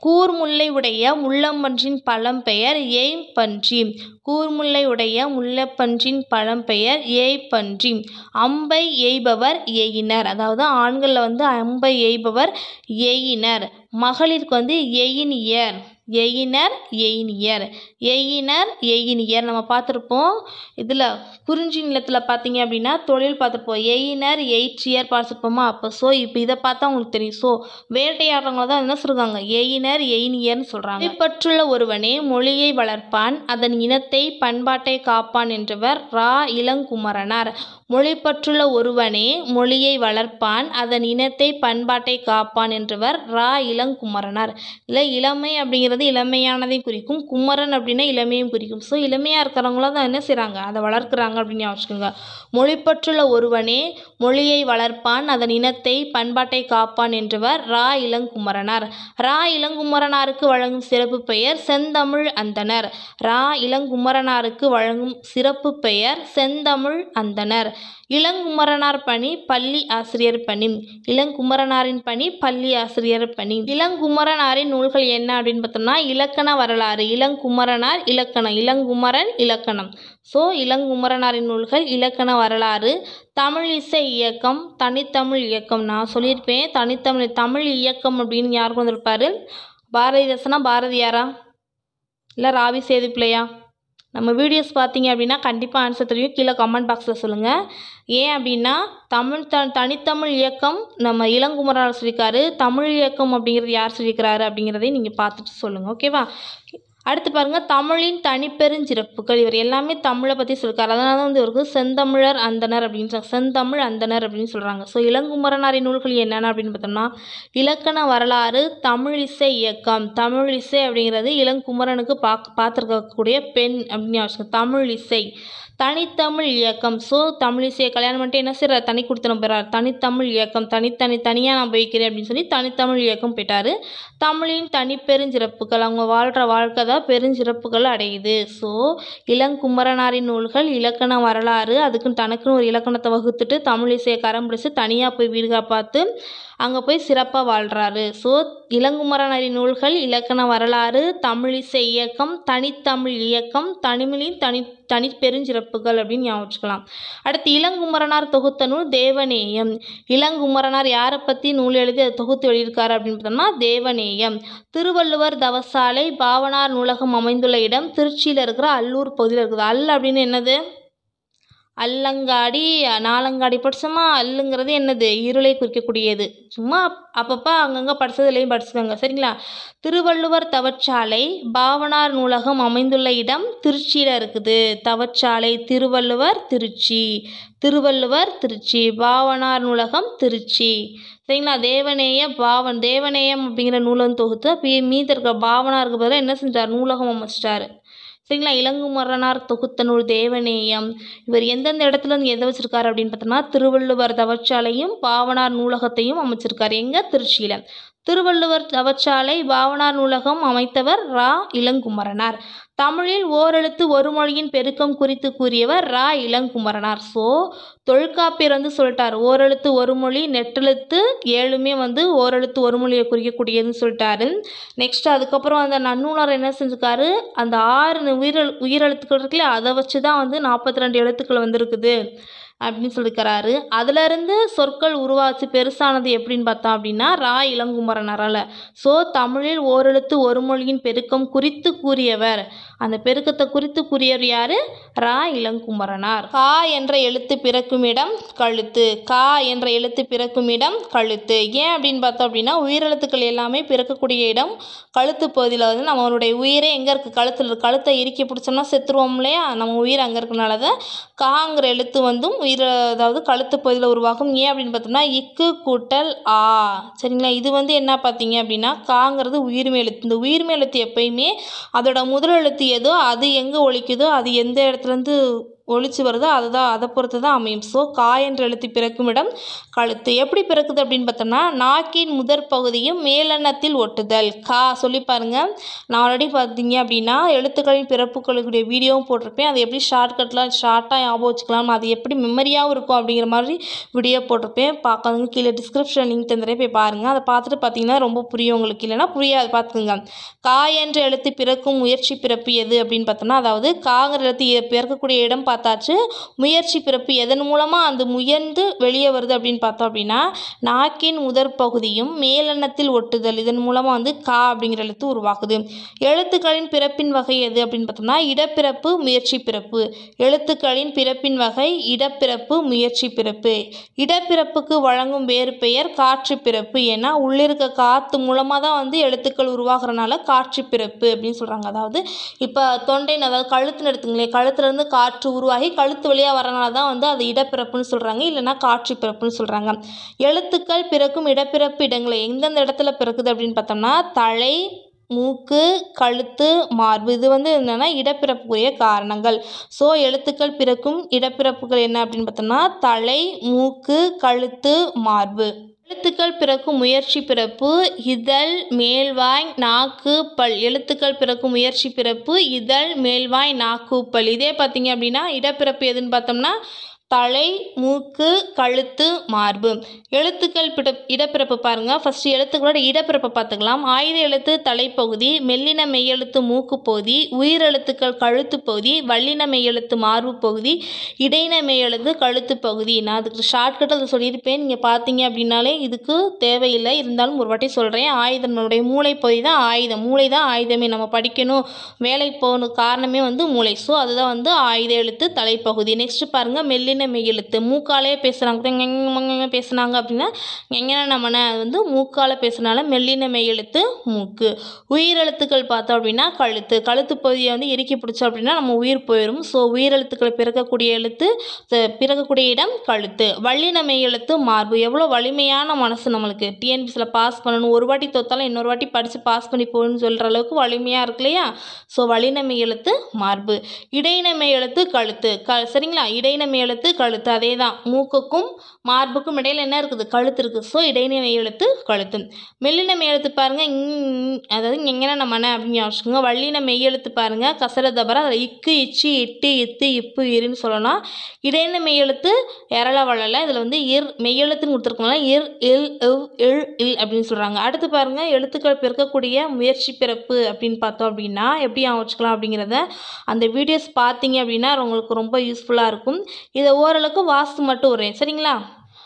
கூர்முல்லை உடைய முள்ளம்பன்றின் பழம்பெயர் ஏய்ப்பன்றி கூர்முல்லை உடைய முள்ளப்பன்றின் பழம்பெயர் ஏய்ப்பன்றி அம்பை எய்பவர் எயினர் அதாவது ஆண்களில் வந்து அம்பை எய்பவர் எயினர் மகளிருக்கு வந்து எயினியர் எயினர் எயினியர் எயினர் எயினியர் நம்ம பார்த்துருப்போம் இதில் குறிஞ்சி நிலத்தில் பார்த்தீங்க அப்படின்னா தொழில் பார்த்துருப்போம் எயினர் எயிற்றியர் பார்த்துருப்போமா அப்போ ஸோ இப்போ இதை பார்த்தா உங்களுக்கு தெரியும் ஸோ வேட்டையாடுறவங்கள தான் என்ன சொல்கிறாங்க எயினர் எயினியர்னு சொல்கிறாங்க பற்றுள்ள ஒருவனே மொழியை வளர்ப்பான் அதன் இனத்தை பண்பாட்டை காப்பான் என்றவர் ரா இளங்குமரனார் மொழிப்பற்றுள்ள ஒருவனே மொழியை வளர்ப்பான் அதன் இனத்தை பண்பாட்டை காப்பான் என்றவர் ரா இளங்குமரனார் இல்லை இளமை அப்படிங்கிறது இளமையானதையும் குறிக்கும் குமரன் அப்படின்னா இளமையும் குறிக்கும் ஸோ இளமையாக இருக்கிறவங்கள தான் என்ன செய்கிறாங்க அதை வளர்க்குறாங்க அப்படின்னு வச்சுக்கோங்க மொழிப்பற்றுள்ள ஒருவனே மொழியை வளர்ப்பான் அதன் இனத்தை பண்பாட்டை காப்பான் என்றவர் ரா இளங்குமரனார் ரா இளங்குமரனாருக்கு வழங்கும் சிறப்பு பெயர் செந்தமிழ் அந்தணர் ரா இளங்குமரனாருக்கு வழங்கும் சிறப்பு பெயர் செந்தமிழ் அந்தணர் இளங்குமரனார் பணி பள்ளி ஆசிரியர் பணி இளங்குமரனாரின் பணி பள்ளி ஆசிரியர் பணி இளங்குமரனாரின் நூல்கள் என்ன அப்படின்னு பார்த்தோம்னா இலக்கண வரலாறு இளங்குமரனார் இலக்கணம் இளங்குமரன் இலக்கணம் ஸோ இளங்குமரனாரின் நூல்கள் இலக்கண வரலாறு தமிழ் இசை இயக்கம் தனித்தமிழ் இயக்கம் நான் சொல்லியிருப்பேன் தனித்தமிழ் தமிழ் இயக்கம் அப்படின்னு யார் கொண்டு வந்திருப்பாரு பாரதிதாசனா பாரதியாரா இல்லை ராவி சேதுப்பிள்ளையா நம்ம வீடியோஸ் பார்த்தீங்க அப்படின்னா கண்டிப்பாக ஆன்சர் தெரியும் கீழே கமெண்ட் பாக்ஸில் சொல்லுங்கள் ஏன் அப்படின்னா தமிழ் த தனித்தமிழ் இயக்கம் நம்ம இளங்குமரனார் சொல்லியிருக்காரு தமிழ் இயக்கம் அப்படிங்கிறது யார் சொல்லியிருக்கிறாரு அப்படிங்கிறதையும் நீங்கள் பார்த்துட்டு சொல்லுங்கள் ஓகேவா அடுத்து பாருங்கள் தமிழின் தனிப்பெருஞ்சிறப்புகள் இவர் எல்லாமே தமிழை பற்றி சொல்லியிருக்காரு அதனால தான் வந்து இவருக்கு செந்தமிழர் அந்தனர் அப்படின்னு சொல்றாங்க. செந்தமிழ் அந்தனர் அப்படின்னு சொல்கிறாங்க ஸோ இளங்குமரனாரின் நூல்கள் என்னென்ன அப்படின்னு பார்த்தோம்னா இலக்கண வரலாறு தமிழ் இசை இயக்கம் தமிழ் இசை அப்படிங்கிறது இளங்குமரனுக்கு பார்க்க பார்த்துருக்கக்கூடிய பெண் அப்படின்னு யோசிச்சுக்கோங்க. தமிழ் இசை தனித்தமிழ் இயக்கம் ஸோ தமிழ் இசையை கல்யாணம் பண்ணிட்டு என்ன செய்கிறார் தனி கொடுத்தனம் பெறார் தனித்தமிழ் இயக்கம் தனித்தனி தனியாக நான் போய்க்கிறேன் அப்படின்னு சொல்லி தனித்தமிழ் இயக்கம் போயிட்டார் தமிழின் தனிப்பெருஞ்சிறப்புகள் அவங்க வாழ்கிற வாழ்க்கை தான் பெருஞ்சிறப்புகள் அடையுது ஸோ இளங்குமரனாரின் நூல்கள் இலக்கண வரலாறு அதுக்குன்னு தனக்குன்னு ஒரு இலக்கணத்தை வகுத்துட்டு தமிழ் இசையை கரம் பிடிச்சு தனியாக போய் வீடு பார்த்து அங்கே போய் சிறப்பாக வாழ்கிறாரு ஸோ இளங்குமரனாரின் நூல்கள் இலக்கண வரலாறு தமிழிசை இயக்கம் தனித்தமிழ் இயக்கம் தனிமொழியின் தனி தனிப்பெருஞ்சிறப்புகள் அப்படின்னு ஞாபகம் வச்சுக்கலாம் அடுத்து இளங்குமரனார் தொகுத்த நூல் தேவநேயம் இளங்குமரனார் யாரை பற்றி நூல் எழுதி அதை தொகுத்து எழுதியிருக்காரு அப்படின்னு பார்த்தோம்னா தேவநேயம் திருவள்ளுவர் தவசாலை பாவனார் நூலகம் அமைந்துள்ள இடம் திருச்சியில் இருக்கிற அல்லூர் பகுதியில் இருக்குது அல் அப்படின்னு என்னது அல்லங்காடி நாலங்காடி படிச்சோமா அல்லுங்கிறது என்னது இருளை குறிக்கக்கூடியது சும்மா அப்பப்போ அங்கங்கே படிச்சதுலேயும் படிச்சுக்கோங்க சரிங்களா திருவள்ளுவர் தவச்சாலை பாவனார் நூலகம் அமைந்துள்ள இடம் திருச்சியில் இருக்குது தவச்சாலை திருவள்ளுவர் திருச்சி திருவள்ளுவர் திருச்சி பாவனார் நூலகம் திருச்சி சரிங்களா தேவநேய பாவன் தேவநேயம் அப்படிங்கிற நூலை வந்து தொகுத்து அப்படியே மீதி இருக்க பாவனாருக்கு பதிலாக என்ன செஞ்சார் நூலகம் அமைச்சிட்டாரு சரிங்களா இளங்குமரனார் தொகுத்த நூல் தேவநேயம் இவர் எந்தெந்த இடத்துல இருந்து எதை வச்சிருக்காரு அப்படின்னு பார்த்தோம்னா திருவள்ளுவர் தவச்சாலையும் பாவனார் நூலகத்தையும் அமைச்சிருக்காரு எங்க திருச்சியில் திருவள்ளுவர் தவச்சாலை பாவனார் நூலகம் அமைத்தவர் ரா இளங்குமரனார் தமிழில் ஓரெழுத்து ஒரு மொழியின் பெருக்கம் குறித்து கூறியவர் ரா இளங்குமரனார் ஸோ தொல்காப்பியர் வந்து சொல்லிட்டார் ஓரெழுத்து ஒரு மொழி நெட்டெழுத்து ஏழுமே வந்து ஓரெழுத்து ஒரு மொழியை குறிக்கக்கூடியதுன்னு சொல்லிட்டாரு நெக்ஸ்ட் அதுக்கப்புறம் அந்த நன்னூலர் என்ன செஞ்சுருக்காரு அந்த ஆறு உயிரெழு உயிரெழுத்துக்கள் இருக்குல்ல அதை வச்சு தான் வந்து நாற்பத்தி ரெண்டு எழுத்துக்கள் வந்திருக்குது அப்படின்னு சொல்லியிருக்கிறாரு அதுலேருந்து சொற்கள் உருவாச்சு பெருசானது எப்படின்னு பார்த்தோம் அப்படின்னா ரா இளங்குமரனரால் ஸோ தமிழில் ஓரெழுத்து ஒரு மொழியின் பெருக்கம் குறித்து கூறியவர் அந்த பெருக்கத்தை குறித்து கூறியவர் யார் ரா இளங்குமரனார் கா என்ற எழுத்து பிறக்கும் இடம் கழுத்து கா என்ற எழுத்து பிறக்கும் இடம் கழுத்து ஏன் அப்படின்னு பார்த்தோம் அப்படின்னா உயிரெழுத்துக்கள் எல்லாமே பிறக்கக்கூடிய இடம் கழுத்து பகுதியில் வந்து நம்மளுடைய உயிரே எங்கே இருக்குது கழுத்தில் இருக்கு கழுத்தை இறுக்கி பிடிச்சோம்னா செத்துருவோம் இல்லையா நம்ம உயிர் அங்கே இருக்கனால தான் காங்கிற எழுத்து வந்தும் உயிர் அதாவது கழுத்து பகுதியில் உருவாகும் ஏன் அப்படின்னு பார்த்தோம்னா இக்கு கூட்டல் ஆ சரிங்களா இது வந்து என்ன பார்த்தீங்க அப்படின்னா காங்கிறது உயிர்மை எழுத்து இந்த உயிர்மை எழுத்து எப்பயுமே அதோட முதல் எழுத்து எதோ அது எங்கே ஒலிக்குதோ அது எந்த இடத்துலேருந்து ஒழிச்சு வருதோ அதுதான் அதை பொறுத்து தான் அமையும் ஸோ கா என்ற எழுத்து பிறக்கும் இடம் கழுத்து எப்படி பிறக்குது அப்படின்னு பார்த்தோம்னா நாக்கின் முதற் பகுதியும் மேலெண்ணத்தில் ஒட்டுதல் கா சொல்லி பாருங்க நான் ஆல்ரெடி பார்த்தீங்க அப்படின்னா எழுத்துக்களின் பிறப்புகளுடைய வீடியோவும் போட்டிருப்பேன் அது எப்படி ஷார்ட்கட்டில் ஷார்ட்டாக ஞாபகம் வச்சுக்கலாம் அது எப்படி மெமரியாகவும் இருக்கும் அப்படிங்கிற மாதிரி வீடியோ போட்டிருப்பேன் பார்க்காதவங்க கீழே டிஸ்கிரிப்ஷன் லிங்க் தந்துடுறேன் போய் பாருங்கள் அதை பார்த்துட்டு பார்த்தீங்கன்னா ரொம்ப புரியும் உங்களுக்கு இல்லைன்னா புரியாது பார்த்துக்குங்க கா என்ற எழுத்து பிறக்கும் முயற்சி பிறப்பு எது அப்படின்னு பார்த்தோம்னா அதாவது காங்கிற எழுத்து இ- பிறக்கக்கூடிய இடம் பார்த்தாச்சு முயற்சி பிறப்பு எதன் மூலமாக அந்த முயன்று வெளியே வருது அப்படின்னு பார்த்தோம் அப்படின்னா நாக்கின் முதற் பகுதியும் மேலெண்ணத்தில் ஒட்டுதல் இதன் மூலமாக வந்து கா அப்படிங்கிற எழுத்து உருவாகுது எழுத்துக்களின் பிறப்பின் வகை எது அப்படின்னு பார்த்தோம்னா இடப்பிறப்பு முயற்சி பிறப்பு எழுத்துக்களின் பிறப்பின் வகை இடப்பிறப்பு முயற்சி பிறப்பு இடப்பிறப்புக்கு வழங்கும் வேறு பெயர் காற்று பிறப்பு ஏன்னா உள்ளிருக்க காற்று மூலமாக தான் வந்து எழுத்துக்கள் உருவாகிறனால காற்று பிறப்பு அப்படின்னு சொல்கிறாங்க அதாவது இப்போ தொண்டைன்னு அதாவது கழுத்துன்னு எடுத்துங்களேன் கழுத்துலேருந்து காற்று உருவாகி கழுத்து வழியாக வரனால தான் வந்து அது இடப்பிறப்புன்னு சொல்கிறாங்க இல்லைன்னா காற்று பிறப்புன்னு சொல்கிறாங்க எழுத்துக்கள் பிறக்கும் இடப்பிறப்பு இடங்களை எந்தெந்த இடத்துல பிறக்குது அப்படின்னு பார்த்தோம்னா தலை மூக்கு கழுத்து மார்பு இது வந்து என்னென்னா இடப்பிறப்புக்குரிய காரணங்கள் ஸோ எழுத்துக்கள் பிறக்கும் இடப்பிறப்புகள் என்ன அப்படின்னு பார்த்தோம்னா தலை மூக்கு கழுத்து மார்பு எழுத்துக்கள் பிறக்கும் முயற்சி பிறப்பு இதழ் மேல்வாய் நாக்கு பல் எழுத்துக்கள் பிறக்கும் முயற்சி பிறப்பு இதழ் மேல்வாய் நாக்கு பல் இதே பார்த்தீங்க அப்படின்னா இடப்பிறப்பு எதுன்னு பார்த்தோம்னா தலை மூக்கு கழுத்து மார்பு எழுத்துக்கள் பிட இடப்பிறப்பு பாருங்கள் ஃபஸ்ட்டு எழுத்துக்களோட இடப்பிறப்பை பார்த்துக்கலாம் ஆயுத எழுத்து தலைப்பகுதி மெல்லின மெய்யெழுத்து மூக்கு பகுதி உயிரெழுத்துக்கள் கழுத்து பகுதி வல்லின மெய்யெழுத்து மார்பு பகுதி இடையின மெய்யெழுத்து கழுத்து பகுதி நான் அதுக்கு ஷார்ட்கட் அதை சொல்லியிருப்பேன் நீங்கள் பார்த்தீங்க அப்படின்னாலே இதுக்கு தேவையில்லை இருந்தாலும் ஒரு வாட்டி சொல்கிறேன் ஆயுதனுடைய மூளை பகுதி தான் ஆயுதம் மூளை தான் ஆயுதமே நம்ம படிக்கணும் வேலைக்கு போகணும் காரணமே வந்து மூளை ஸோ அதுதான் வந்து ஆயுத எழுத்து தலைப்பகுதி நெக்ஸ்ட் பாருங்கள் மெல்லின மெய்யெழுத்து மூக்காலே பேசுகிறாங்க பேசுனாங்க அப்படின்னா எங்கன்னா நம்மன அது வந்து மூக்கால் பேசுனால மெல்லின மெய்யெழுத்து மூக்கு உயிரெழுத்துக்கள் பார்த்தோம் அப்படின்னா கழுத்து கழுத்து பகுதியை வந்து இறுக்கி பிடிச்சோம் அப்படின்னா நம்ம உயிர் போயிடும் ஸோ உயிரெழுத்துக்களை பிறக்கக்கூடிய எழுத்து த- பிறக்கக்கூடிய இடம் கழுத்து வல்லின மெய்யெழுத்து மார்பு எவ்வளோ வலிமையான மனசு நம்மளுக்கு டிஎன்பிசியில் பாஸ் பண்ணணும் ஒரு வாட்டி தோத்தாலும் இன்னொரு வாட்டி படித்து பாஸ் பண்ணி போகணும்னு சொல்கிற அளவுக்கு வலிமையாக இருக்கு இல்லையா ஸோ வல்லின மெய்யெழுத்து மார்பு இடையின மெய்யெழுத்து கழுத்து க சரிங்களா இடையின மெய்யெழுத்து கழுத்து அதே தான் மூக்குக்கும் மார்புக்கும் இடையில என்ன இருக்குது கழுத்து இருக்குது ஸோ இடையின மெய்யெழுத்து கழுத்து மெல்லின மெய்யெழுத்து பாருங்கள் இங் அதாவது எங்கன்னா நம்ம அப்படின்னு யோசிச்சுக்கோங்க வள்ளின மெய்யெழுத்து பாருங்கள் கசர தபர அதில் இக்கு இச்சு இட்டு இத்து இப்பு இருன்னு சொல்லலாம் இடையின மெய்யெழுத்து எரள வளல இதில் வந்து இர் மெய்யெழுத்துன்னு கொடுத்துருக்கோம்ல இர் இல் இவ் இல் இல் அப்படின்னு சொல்கிறாங்க அடுத்து பாருங்கள் எழுத்துக்கள் பிறக்கக்கூடிய முயற்சி பிறப்பு அப்படின்னு பார்த்தோம் அப்படின்னா எப்படி ஞாபகம் வச்சுக்கலாம் அப்படிங்கிறத அந்த வீடியோஸ் பார்த்தீங்க அப்படின்னா உங்களுக்கு ரொம்ப யூஸ்ஃபுல்லாக இருக்கும் இதை ஓரளவுக்கு வாஸ்து மட்டும் வரேன் சரிங்களா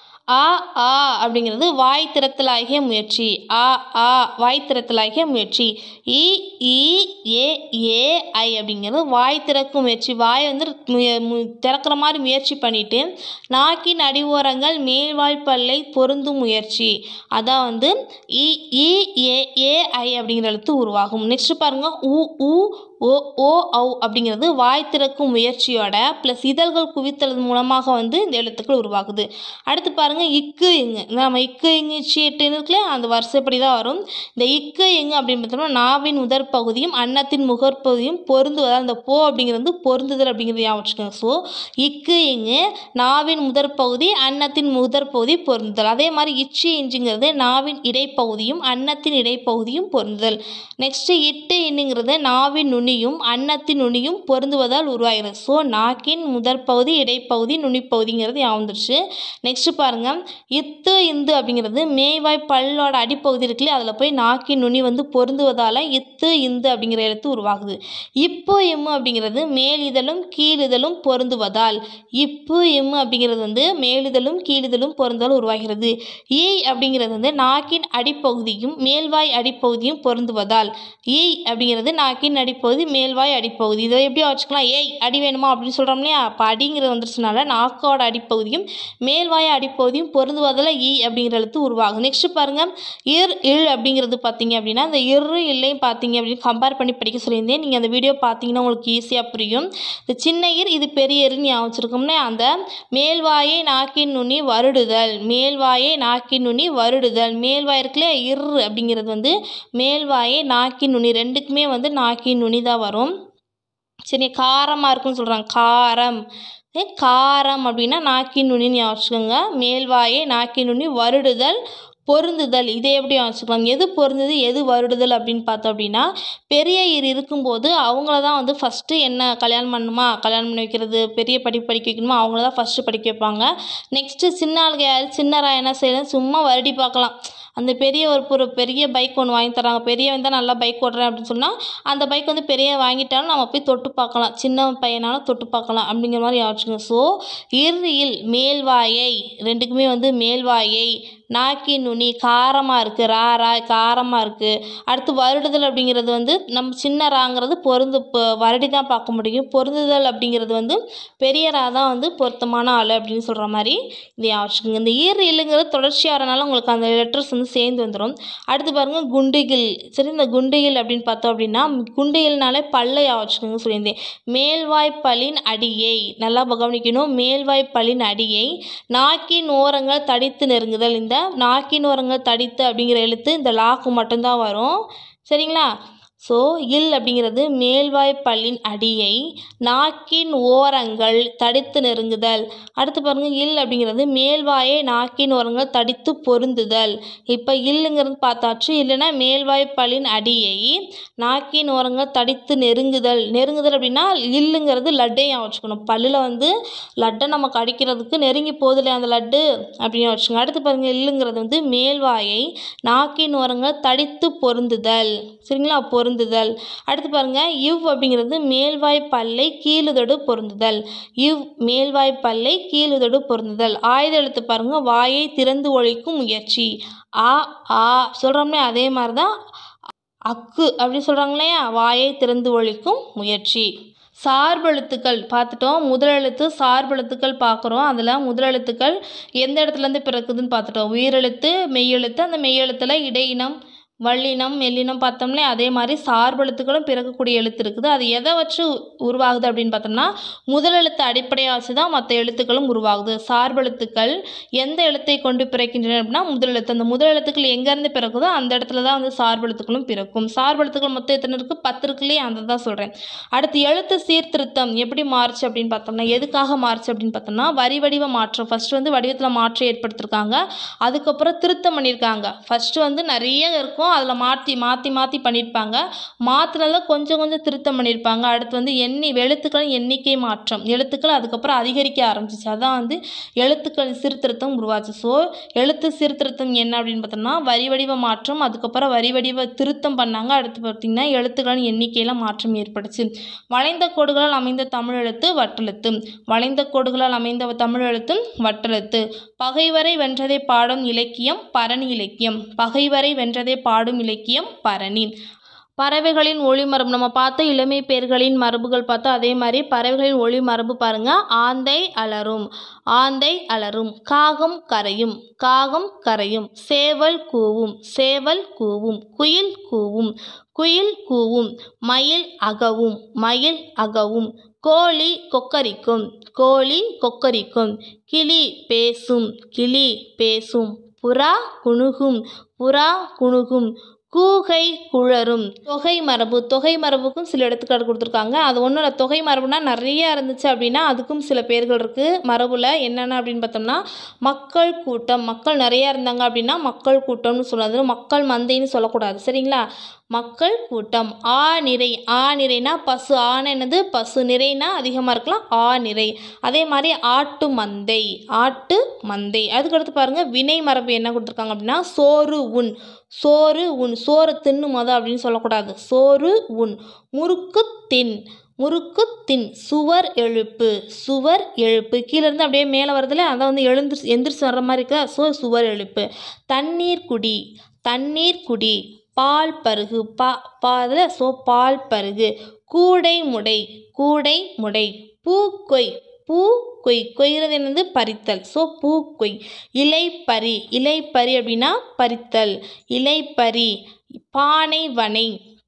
ஆ ஆ அப்படிங்கிறது வாய் திறத்தலாகிய முயற்சி ஆ ஆ வாய் திறத்தலாகிய முயற்சி இ இ ஏ ஏ ஐ அப்படிங்கிறது வாய் திறக்கும் முயற்சி வாய் வந்து மு- மு- திறக்கிற மாதிரி முயற்சி பண்ணிட்டு நாக்கின் அடிவோரங்கள் மேல்வாய் பல்லை பொருந்தும் முயற்சி அதான் வந்து இ இ ஏ ஏ ஐ அப்படிங்கிற எழுத்து உருவாகும் நெக்ஸ்ட் பாருங்க உ உ ஓ ஓ ஔ அப்படிங்கிறது வாய் திறக்கும் முயற்சியோட ப்ளஸ் இதழ்கள் குவித்தல் மூலமாக வந்து இந்த எழுத்துக்கள் உருவாகுது அடுத்து பாருங்க இக்கு இங்கு இந்த நம்ம இக்கு இங்கு சீட்டுன்னு இருக்குல்ல அந்த வரிசைப்படி தான் வரும் இந்த இக்கு இங்கு அப்படின்னு பார்த்தோம்னா நாவின் முதற் பகுதியும் அன்னத்தின் முகற்பகுதியும் பொருந்துவதால் அந்த போ அப்படிங்கிறது வந்து பொருந்துதல் அப்படிங்கிறது ஞாபகம் வச்சுக்கோங்க ஸோ இக்கு இங்கு நாவின் முதற் பகுதி அன்னத்தின் முதற் பகுதி பொருந்துதல் அதே மாதிரி இச்சி இஞ்சுங்கிறது நாவின் இடைப்பகுதியும் அன்னத்தின் இடைப்பகுதியும் பொருந்துதல் நெக்ஸ்ட் இட்டு இன்னுங்கிறது நாவின் நுனியும் அன்னத்தின் நுனியும் பொருந்துவதால் உருவாகிறது ஸோ நாக்கின் முதற் பகுதி இடைப்பகுதி நுனிப்பகுதிங்கிறது ஞாபகம் வந்துருச்சு நெக்ஸ்ட் பாருங்க இத்து இந்து அப்படிங்கிறது மேய்வாய் பல்லோட அடிப்பகுதி இருக்குல்ல அதில் போய் நாக்கின் நுனி வந்து பொருந்துவதால் இத்து இந்து அப்படிங்கிற எழுத்து உருவாகுது இப்பு இம்மு அப்படிங்கிறது மேலிதழும் கீழிதழும் பொருந்துவதால் இப்பு இம்மு அப்படிங்கிறது வந்து மேலிதழும் கீழிதழும் பொருந்துவதால் உருவாகிறது ஈ அப்படிங்கிறது வந்து நாக்கின் அடிப்பகுதியும் மேல்வாய் அடிப்பகுதியும் பொருந்துவதால் ஈ அப்படிங்கிறது நாக்கின் அடிப்பகுதி மேல்வாய் அடிப்பகுதி இதை எப்படி வச்சுக்கலாம் ஏய் அடி வேணுமா அப்படின்னு சொல்கிறோம் இல்லையா அப்போ அடிங்கிறது வந்துருச்சுனால நாக்கோட அடிப்பகுதியும் மேல்வாய் அடிப்பகுதியும் பொருந்துவதில் ஈ அப்படிங்கிற எழுத்து உருவாகும் நெக்ஸ்ட் பாருங்க இர் இல் அப்படிங்கிறது பார்த்தீங்க அப்படின்னா இந்த இரு இல்லையும் பார்த்தீங்க அப்படின்னு கம்பேர் பண்ணி படிக்க சொல்லியிருந்தேன் நீங்கள் அந்த வீடியோ பார்த்தீங்கன்னா உங்களுக்கு ஈஸியாக புரியும் இந்த சின்ன இர் இது பெரிய இருன்னு ஞாபகம் வச்சுருக்கோம்னா அந்த மேல்வாயை நாக்கின் நுனி வருடுதல் மேல்வாயை நாக்கின் நுனி வருடுதல் மேல்வாய் இருக்குல்ல இர் அப்படிங்கிறது வந்து மேல்வாயை நாக்கின் நுனி ரெண்டுக்குமே வந்து நாக்கின் நுனி தான் வரும் சரி காரமாக இருக்குன்னு சொல்கிறாங்க காரம் ஏ, காரம் அப்படின்னா நாக்கின் நுனி ஞாபகம் வச்சுக்கோங்க மேல்வாயை நாக்கின் நுனி வருடுதல் பொருந்துதல் இதை எப்படி வச்சுக்கலாம் எது பொருந்துது எது வருடுதல் அப்படின்னு பார்த்தோம் அப்படின்னா பெரிய ஈர் இருக்கும்போது அவங்கள தான் வந்து ஃபஸ்ட்டு என்ன கல்யாணம் பண்ணணுமா கல்யாணம் பண்ணி வைக்கிறது பெரிய படிப்பு படிக்க வைக்கணுமா அவங்கள தான் ஃபஸ்ட்டு படிக்க வைப்பாங்க நெக்ஸ்ட்டு சின்ன ஆளுங்க யார் சின்னரா என்ன செய்யலாம் சும்மா வருடி பார்க்கலாம் அந்த பெரிய ஒரு ஒரு பெரிய பைக் ஒன்று வாங்கி தராங்க பெரியவன் தான் நல்லா பைக் ஓட்டுறேன் அப்படின்னு சொன்னால் அந்த பைக் வந்து பெரிய வாங்கிட்டாலும் நம்ம போய் தொட்டு பார்க்கலாம் சின்ன பையனாலும் தொட்டு பார்க்கலாம் அப்படிங்கிற மாதிரி யோசிச்சுங்க ஸோ இறுதியில் மேல்வாயை ரெண்டுக்குமே வந்து மேல்வாயை நாக்கின் நுனி காரமாக இருக்குது ரா ரா காரமாக இருக்குது அடுத்து வருடுதல் அப்படிங்கிறது வந்து நம்ம சின்ன ராங்கிறது பொருந்து இப்போ வருடி தான் பார்க்க முடியும் பொருந்துதல் அப்படிங்கிறது வந்து பெரிய ரா தான் வந்து பொருத்தமான ஆள் அப்படின்னு சொல்கிற மாதிரி இதை யோசிச்சுக்கோங்க இந்த ஈர் இல்லுங்கிறது தொடர்ச்சியாக வரனால உங்களுக்கு அந்த லெட்டர்ஸ் வந்து சேர்ந்து வந்துடும் அடுத்து பாருங்கள் குண்டுகில் சரி இந்த குண்டுகில் அப்படின்னு பார்த்தோம் அப்படின்னா குண்டுகில்னாலே பல்லை யோசிச்சுக்கோங்க சொல்லியிருந்தேன் மேல்வாய்ப்பலின் அடியை நல்லா கவனிக்கணும் மேல்வாய்ப்பலின் அடியை நாக்கின் ஓரங்கள் தடித்து நெருங்குதல் இந்த நாக்கின் ஓரங்கள் தடித்து அப்படிங்கிற எழுத்து இந்த லாக்கு மட்டும்தான் வரும் சரிங்களா ஸோ இல் அப்படிங்கிறது மேல்வாய்ப்பல்லின் அடியை நாக்கின் ஓரங்கள் தடித்து நெருங்குதல் அடுத்து பாருங்கள் இல் அப்படிங்கிறது மேல்வாயை நாக்கின் ஓரங்கள் தடித்து பொருந்துதல் இப்போ இல்லுங்கிறது பார்த்தாச்சு இல்லைன்னா மேல்வாய்ப்பல்லின் அடியை நாக்கின் ஓரங்கள் தடித்து நெருங்குதல் நெருங்குதல் அப்படின்னா இல்லுங்கிறது லட்டையும் வச்சுக்கணும் பல்லில் வந்து லட்டை நம்ம கடிக்கிறதுக்கு நெருங்கி போகுது இல்லையா அந்த லட்டு அப்படின்னு வச்சுக்கோங்க அடுத்து பாருங்கள் இல்லுங்கிறது வந்து மேல்வாயை நாக்கின் ஓரங்கள் தடித்து பொருந்துதல் சரிங்களா பொருந்துதல் அடுத்து பாருங்கள் இவ் அப்படிங்கிறது மேல்வாய் பல்லை கீழுதடு பொருந்துதல் இவ் மேல்வாய் பல்லை கீழுதடு பொருந்துதல் ஆயுத எழுத்து பாருங்கள் வாயை திறந்து ஒழிக்கும் முயற்சி ஆ ஆ சொல்கிறோம்லே அதே மாதிரி தான் அக்கு அப்படி சொல்கிறாங்க இல்லையா வாயை திறந்து ஒழிக்கும் முயற்சி சார்பெழுத்துக்கள் பார்த்துட்டோம் முதலெழுத்து சார்பெழுத்துக்கள் பார்க்குறோம் அதில் முதலெழுத்துக்கள் எந்த இடத்துலேருந்து பிறக்குதுன்னு பார்த்துட்டோம் உயிரெழுத்து மெய்யெழுத்து அந்த மெய்யெழுத்தில் இடையினம் வல்லினம் மெல்லினம் பார்த்தோம்லே அதே மாதிரி சார்பெழுத்துக்களும் பிறக்கக்கூடிய எழுத்து இருக்குது அது எதை வச்சு உருவாகுது அப்படின்னு பார்த்தோம்னா முதலெழுத்து அடிப்படையாக வச்சு தான் மற்ற எழுத்துக்களும் உருவாகுது சார்பெழுத்துக்கள் எந்த எழுத்தை கொண்டு பிறக்கின்றன அப்படின்னா முதலெழுத்து அந்த முதலெழுத்துக்கள் எங்கேருந்து பிறக்குதோ அந்த இடத்துல தான் வந்து சார்பெழுத்துக்களும் பிறக்கும் சார்பெழுத்துக்கள் மொத்தம் எத்தனை இருக்குது பத்து இருக்குல்லையே அந்த தான் சொல்கிறேன் அடுத்து எழுத்து சீர்திருத்தம் எப்படி மாறுச்சு அப்படின்னு பார்த்தோம்னா எதுக்காக மாறுச்சு அப்படின்னு பார்த்தோம்னா வரி வடிவ மாற்றம் ஃபஸ்ட்டு வந்து வடிவத்தில் மாற்றம் ஏற்படுத்தியிருக்காங்க அதுக்கப்புறம் திருத்தம் பண்ணியிருக்காங்க ஃபஸ்ட்டு வந்து நிறைய இருக்கும் அதில் மாற்றி மாற்றி மாற்றி பண்ணியிருப்பாங்க மாற்றினதில் கொஞ்சம் கொஞ்சம் திருத்தம் பண்ணியிருப்பாங்க அடுத்து வந்து எண்ணி எழுத்துக்கள் எண்ணிக்கை மாற்றம் எழுத்துக்கள் அதுக்கப்புறம் அதிகரிக்க ஆரம்பிச்சிச்சு அதான் வந்து எழுத்துக்கள் சீர்திருத்தம் உருவாச்சு ஸோ எழுத்து சீர்திருத்தம் என்ன அப்படின்னு பார்த்தோம்னா வரி வடிவ மாற்றம் அதுக்கப்புறம் வரி வடிவ திருத்தம் பண்ணாங்க அடுத்து பார்த்திங்கன்னா எழுத்துக்களின் எண்ணிக்கையில் மாற்றம் ஏற்பட்டுச்சு வளைந்த கோடுகளால் அமைந்த தமிழ் எழுத்து வட்டெழுத்து வளைந்த கோடுகளால் அமைந்த தமிழ் எழுத்தும் வட்டெழுத்து பகைவரை வென்றதை பாடும் இலக்கியம் பரணி இலக்கியம் பகைவரை வென்றதை பாடும் இலக்கியம் பரணி பறவைகளின் ஒளி மரபு நம்ம பார்த்த இளமை பேர்களின் மரபுகள் பார்த்தோம் அதே மாதிரி பறவைகளின் ஒளி மரபு பாருங்க ஆந்தை அலறும் ஆந்தை அலறும் காகம் கரையும் காகம் கரையும் சேவல் கூவும் சேவல் கூவும் குயில் கூவும் குயில் கூவும் மயில் அகவும் மயில் அகவும் கோழி கொக்கரிக்கும் கோழி கொக்கரிக்கும் கிளி பேசும் கிளி பேசும் புறா குணுகும் புறா குணுகும் கூகை குழறும் தொகை மரபு தொகை மரபுக்கும் சில எடுத்துக்காட்டு கொடுத்துருக்காங்க அது ஒன்றும் இல்லை தொகை மரபுனா நிறைய இருந்துச்சு அப்படின்னா அதுக்கும் சில பேர்கள் இருக்குது மரபுல என்னென்ன அப்படின்னு பார்த்தோம்னா மக்கள் கூட்டம் மக்கள் நிறையா இருந்தாங்க அப்படின்னா மக்கள் கூட்டம்னு சொல்லாது மக்கள் மந்தைன்னு சொல்லக்கூடாது சரிங்களா மக்கள் கூட்டம் ஆ நிறை ஆ நிறைனா பசு ஆன என்னது பசு நிறைனா அதிகமாக இருக்கலாம் ஆ நிறை அதே மாதிரி ஆட்டு மந்தை ஆட்டு மந்தை அதுக்கடுத்து பாருங்கள் வினை மரபு என்ன கொடுத்துருக்காங்க அப்படின்னா சோறு உண் சோறு உண் சோறு தின்னு மொத அப்படின்னு சொல்லக்கூடாது சோறு உண் முறுக்கு தின் முறுக்கு தின் சுவர் எழுப்பு சுவர் எழுப்பு கீழேருந்து அப்படியே மேலே வரதுல அதை வந்து எழுந்திரிச்சு எந்திரிச்சு வர்ற மாதிரி இருக்கா ஸோ சுவர் எழுப்பு தண்ணீர் குடி தண்ணீர் குடி பால் பருகு பா பா அதில் ஸோ பால் பருகு கூடை முடை கூடை முடை பூக்கொய் பூ கொய் கொய்கிறது என்னது பறித்தல் ஸோ பூ கொய் இலைப்பறி இலைப்பறி அப்படின்னா பறித்தல் இலைப்பறி பானை வனை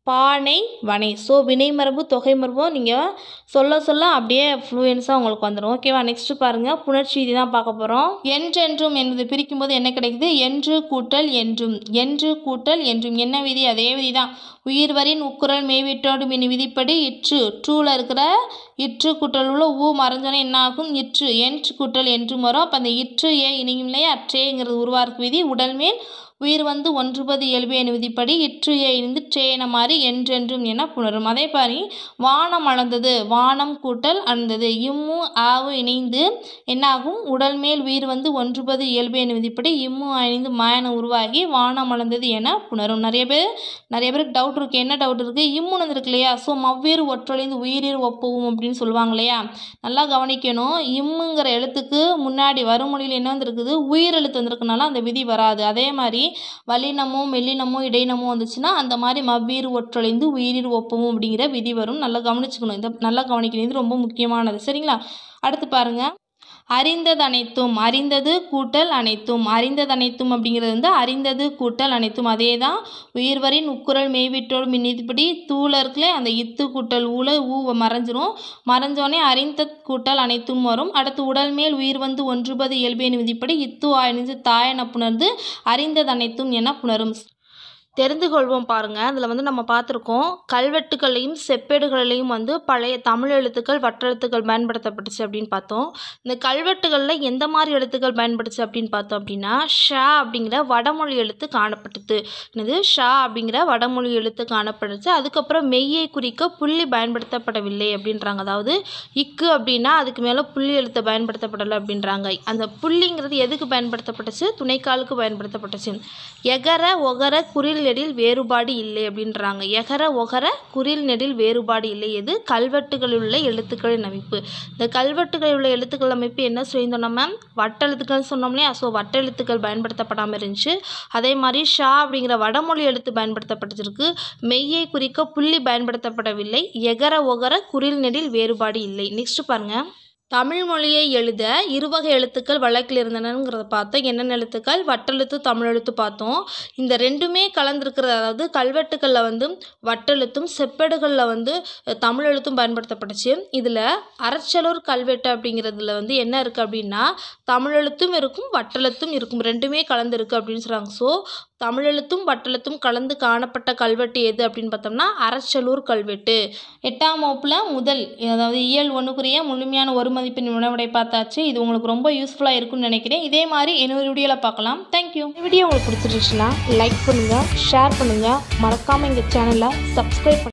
பானை வனை ஸோ வினைமரபு தொகை மரபும் நீங்கள் சொல்ல சொல்ல அப்படியே ஃப்ளூயன்ஸாக உங்களுக்கு வந்துடும் ஓகேவா நெக்ஸ்ட் பாருங்கள் புணர்ச்சி இது தான் பார்க்க போகிறோம் என்றென்றும் என்பது பிரிக்கும்போது என்ன கிடைக்குது என்று கூட்டல் என்றும் என்று கூட்டல் என்றும் என்ன விதி அதே விதி தான் உயிர்வரின் உக்குரல் மெய்விட்டோடு மின் விதிப்படி இற்று ட்ரூவில் இருக்கிற இற்று கூட்டல் உள்ள ஊ மறைஞ்சோன்னே என்ன ஆகும் இற்று என்று கூட்டல் என்றும் வரும் அப்போ அந்த இற்று ஏ இணையும் இல்லையா அற்றேங்கிறது உருவாக்கு விதி உடல் மேல் உயிர் வந்து ஒன்றுபது இயல்பு என விதிப்படி இற்று ஏ இருந்து ட்ரேன மாதிரி என்றென்றும் என புணரும் அதே மாதிரி வானம் அளந்தது வானம் கூட்டல் அளந்தது இம்மு ஆவு இணைந்து என்னாகும் உடல் மேல் உயிர் வந்து ஒன்றுபது இயல்பு என விதிப்படி இம்மு இணைந்து மாயன உருவாகி வானம் அளந்தது என புணரும் நிறைய பேர் நிறைய பேருக்கு டவுட் இருக்குது என்ன டவுட் இருக்குது இம்முன்னு வந்திருக்கு இல்லையா ஸோ மவ்வீர் ஒற்றொழிந்து உயிரீர் ஒப்பவும் அப்படின்னு சொல்லுவாங்க இல்லையா நல்லா கவனிக்கணும் இம்முங்கிற எழுத்துக்கு முன்னாடி வருமொழியில் என்ன வந்திருக்குது உயிர் எழுத்து வந்திருக்கனால அந்த விதி வராது அதே மாதிரி வல்லினமோ மெல்லினமோ இடையினமோ வந்துச்சுன்னா அந்த மாதிரி மவ்வீர் ஒற்றொழிந்து உயிரீர் ஒப்பவும் அப்படிங்கிற விதி வரும் நல்லா கவனிச்சுக்கணும் இதை நல்லா கவனிக்கணும் இது ரொம்ப முக்கியமானது சரிங்களா அடுத்து பாருங்க அறிந்தது அனைத்தும் அறிந்தது கூட்டல் அனைத்தும் அறிந்தது அனைத்தும் அப்படிங்கிறது வந்து அறிந்தது கூட்டல் அனைத்தும் அதே தான் உயிர்வரின் உக்குரல் மெய்விட்டோர் மின்னிதிப்படி தூள இருக்குல்ல அந்த இத்து கூட்டல் ஊல ஊ மறைஞ்சிரும் மறைஞ்சோடனே அறிந்த கூட்டல் அனைத்தும் வரும் அடுத்து உடல் மேல் உயிர் வந்து ஒன்றுபது இயல்பின் விதிப்படி இத்து ஆயினிச்சு தாயென புணர்ந்து அறிந்தது அனைத்தும் என புணரும் தெரிந்து கொள்வோம் பாருங்கள் அதில் வந்து நம்ம பார்த்துருக்கோம் கல்வெட்டுகளையும் செப்பேடுகளிலையும் வந்து பழைய தமிழ் எழுத்துக்கள் வட்டெழுத்துக்கள் பயன்படுத்தப்பட்டுச்சு அப்படின்னு பார்த்தோம் இந்த கல்வெட்டுகளில் எந்த மாதிரி எழுத்துக்கள் பயன்படுச்சு அப்படின்னு பார்த்தோம் அப்படின்னா ஷா அப்படிங்கிற வடமொழி எழுத்து காணப்பட்டது என்னது ஷா அப்படிங்கிற வடமொழி எழுத்து காணப்பட்டுச்சு அதுக்கப்புறம் மெய்யை குறிக்க புள்ளி பயன்படுத்தப்படவில்லை அப்படின்றாங்க அதாவது இக்கு அப்படின்னா அதுக்கு மேலே புள்ளி எழுத்து பயன்படுத்தப்படலை அப்படின்றாங்க அந்த புள்ளிங்கிறது எதுக்கு பயன்படுத்தப்பட்டுச்சு துணைக்காலுக்கு பயன்படுத்தப்பட்டுச்சு எகர ஒகர குறில் நெடில் வேறுபாடு இல்லை அப்படின்றாங்க எகர ஒகர குறில் நெடில் வேறுபாடு இல்லை எது கல்வெட்டுகளில் உள்ள எழுத்துக்களின் அமைப்பு இந்த கல்வெட்டுகளில் உள்ள எழுத்துக்கள் அமைப்பு என்ன சொல்லியிருந்தோம் நம்ம வட்டெழுத்துக்கள் சொன்னோம் இல்லையா ஸோ வட்டெழுத்துக்கள் பயன்படுத்தப்படாமல் இருந்துச்சு அதே மாதிரி ஷா அப்படிங்கிற வடமொழி எழுத்து பயன்படுத்தப்பட்டிருக்கு மெய்யை குறிக்க புள்ளி பயன்படுத்தப்படவில்லை எகர ஒகர குறில் நெடில் வேறுபாடு இல்லை நெக்ஸ்ட் பாருங்க தமிழ் மொழியை எழுத இருவகை எழுத்துக்கள் வழக்கில் இருந்தனங்கிறத பார்த்தோம் என்னென்ன எழுத்துக்கள் வட்டெழுத்து தமிழெழுத்து பார்த்தோம் இந்த ரெண்டுமே கலந்துருக்கிறது அதாவது கல்வெட்டுகளில் வந்து வட்டெழுத்தும் செப்பேடுகளில் வந்து அஹ், தமிழெழுத்தும் பயன்படுத்தப்பட்டுச்சு இதில் அறச்சலூர் கல்வெட்டு அப்படிங்கிறதுல வந்து என்ன இருக்குது அப்படின்னா தமிழெழுத்தும் இருக்கும் வட்டெழுத்தும் இருக்கும் ரெண்டுமே கலந்துருக்கு அப்படின்னு சொல்கிறாங்க ஸோ தமிழெழுத்தும் வட்டெழுத்தும் கலந்து காணப்பட்ட கல்வெட்டு எது அப்படின்னு பார்த்தோம்னா அறச்சலூர் கல்வெட்டு எட்டாம் வகுப்பில் முதல் அதாவது இயல் ஒன்றுக்குரிய முழுமையான ஒரு மதிப்பெண் உணவுடை பார்த்தாச்சு இது உங்களுக்கு ரொம்ப யூஸ்ஃபுல்லாக இருக்கும்னு நினைக்கிறேன் இதே மாதிரி இன்னொரு வீடியோவில் பார்க்கலாம் தேங்க்யூ இந்த வீடியோ உங்களுக்கு பிடிச்சிருந்துச்சுன்னா லைக் பண்ணுங்கள் ஷேர் பண்ணுங்கள் மறக்காமல் எங்கள் சேனலை சப்ஸ்கிரைப்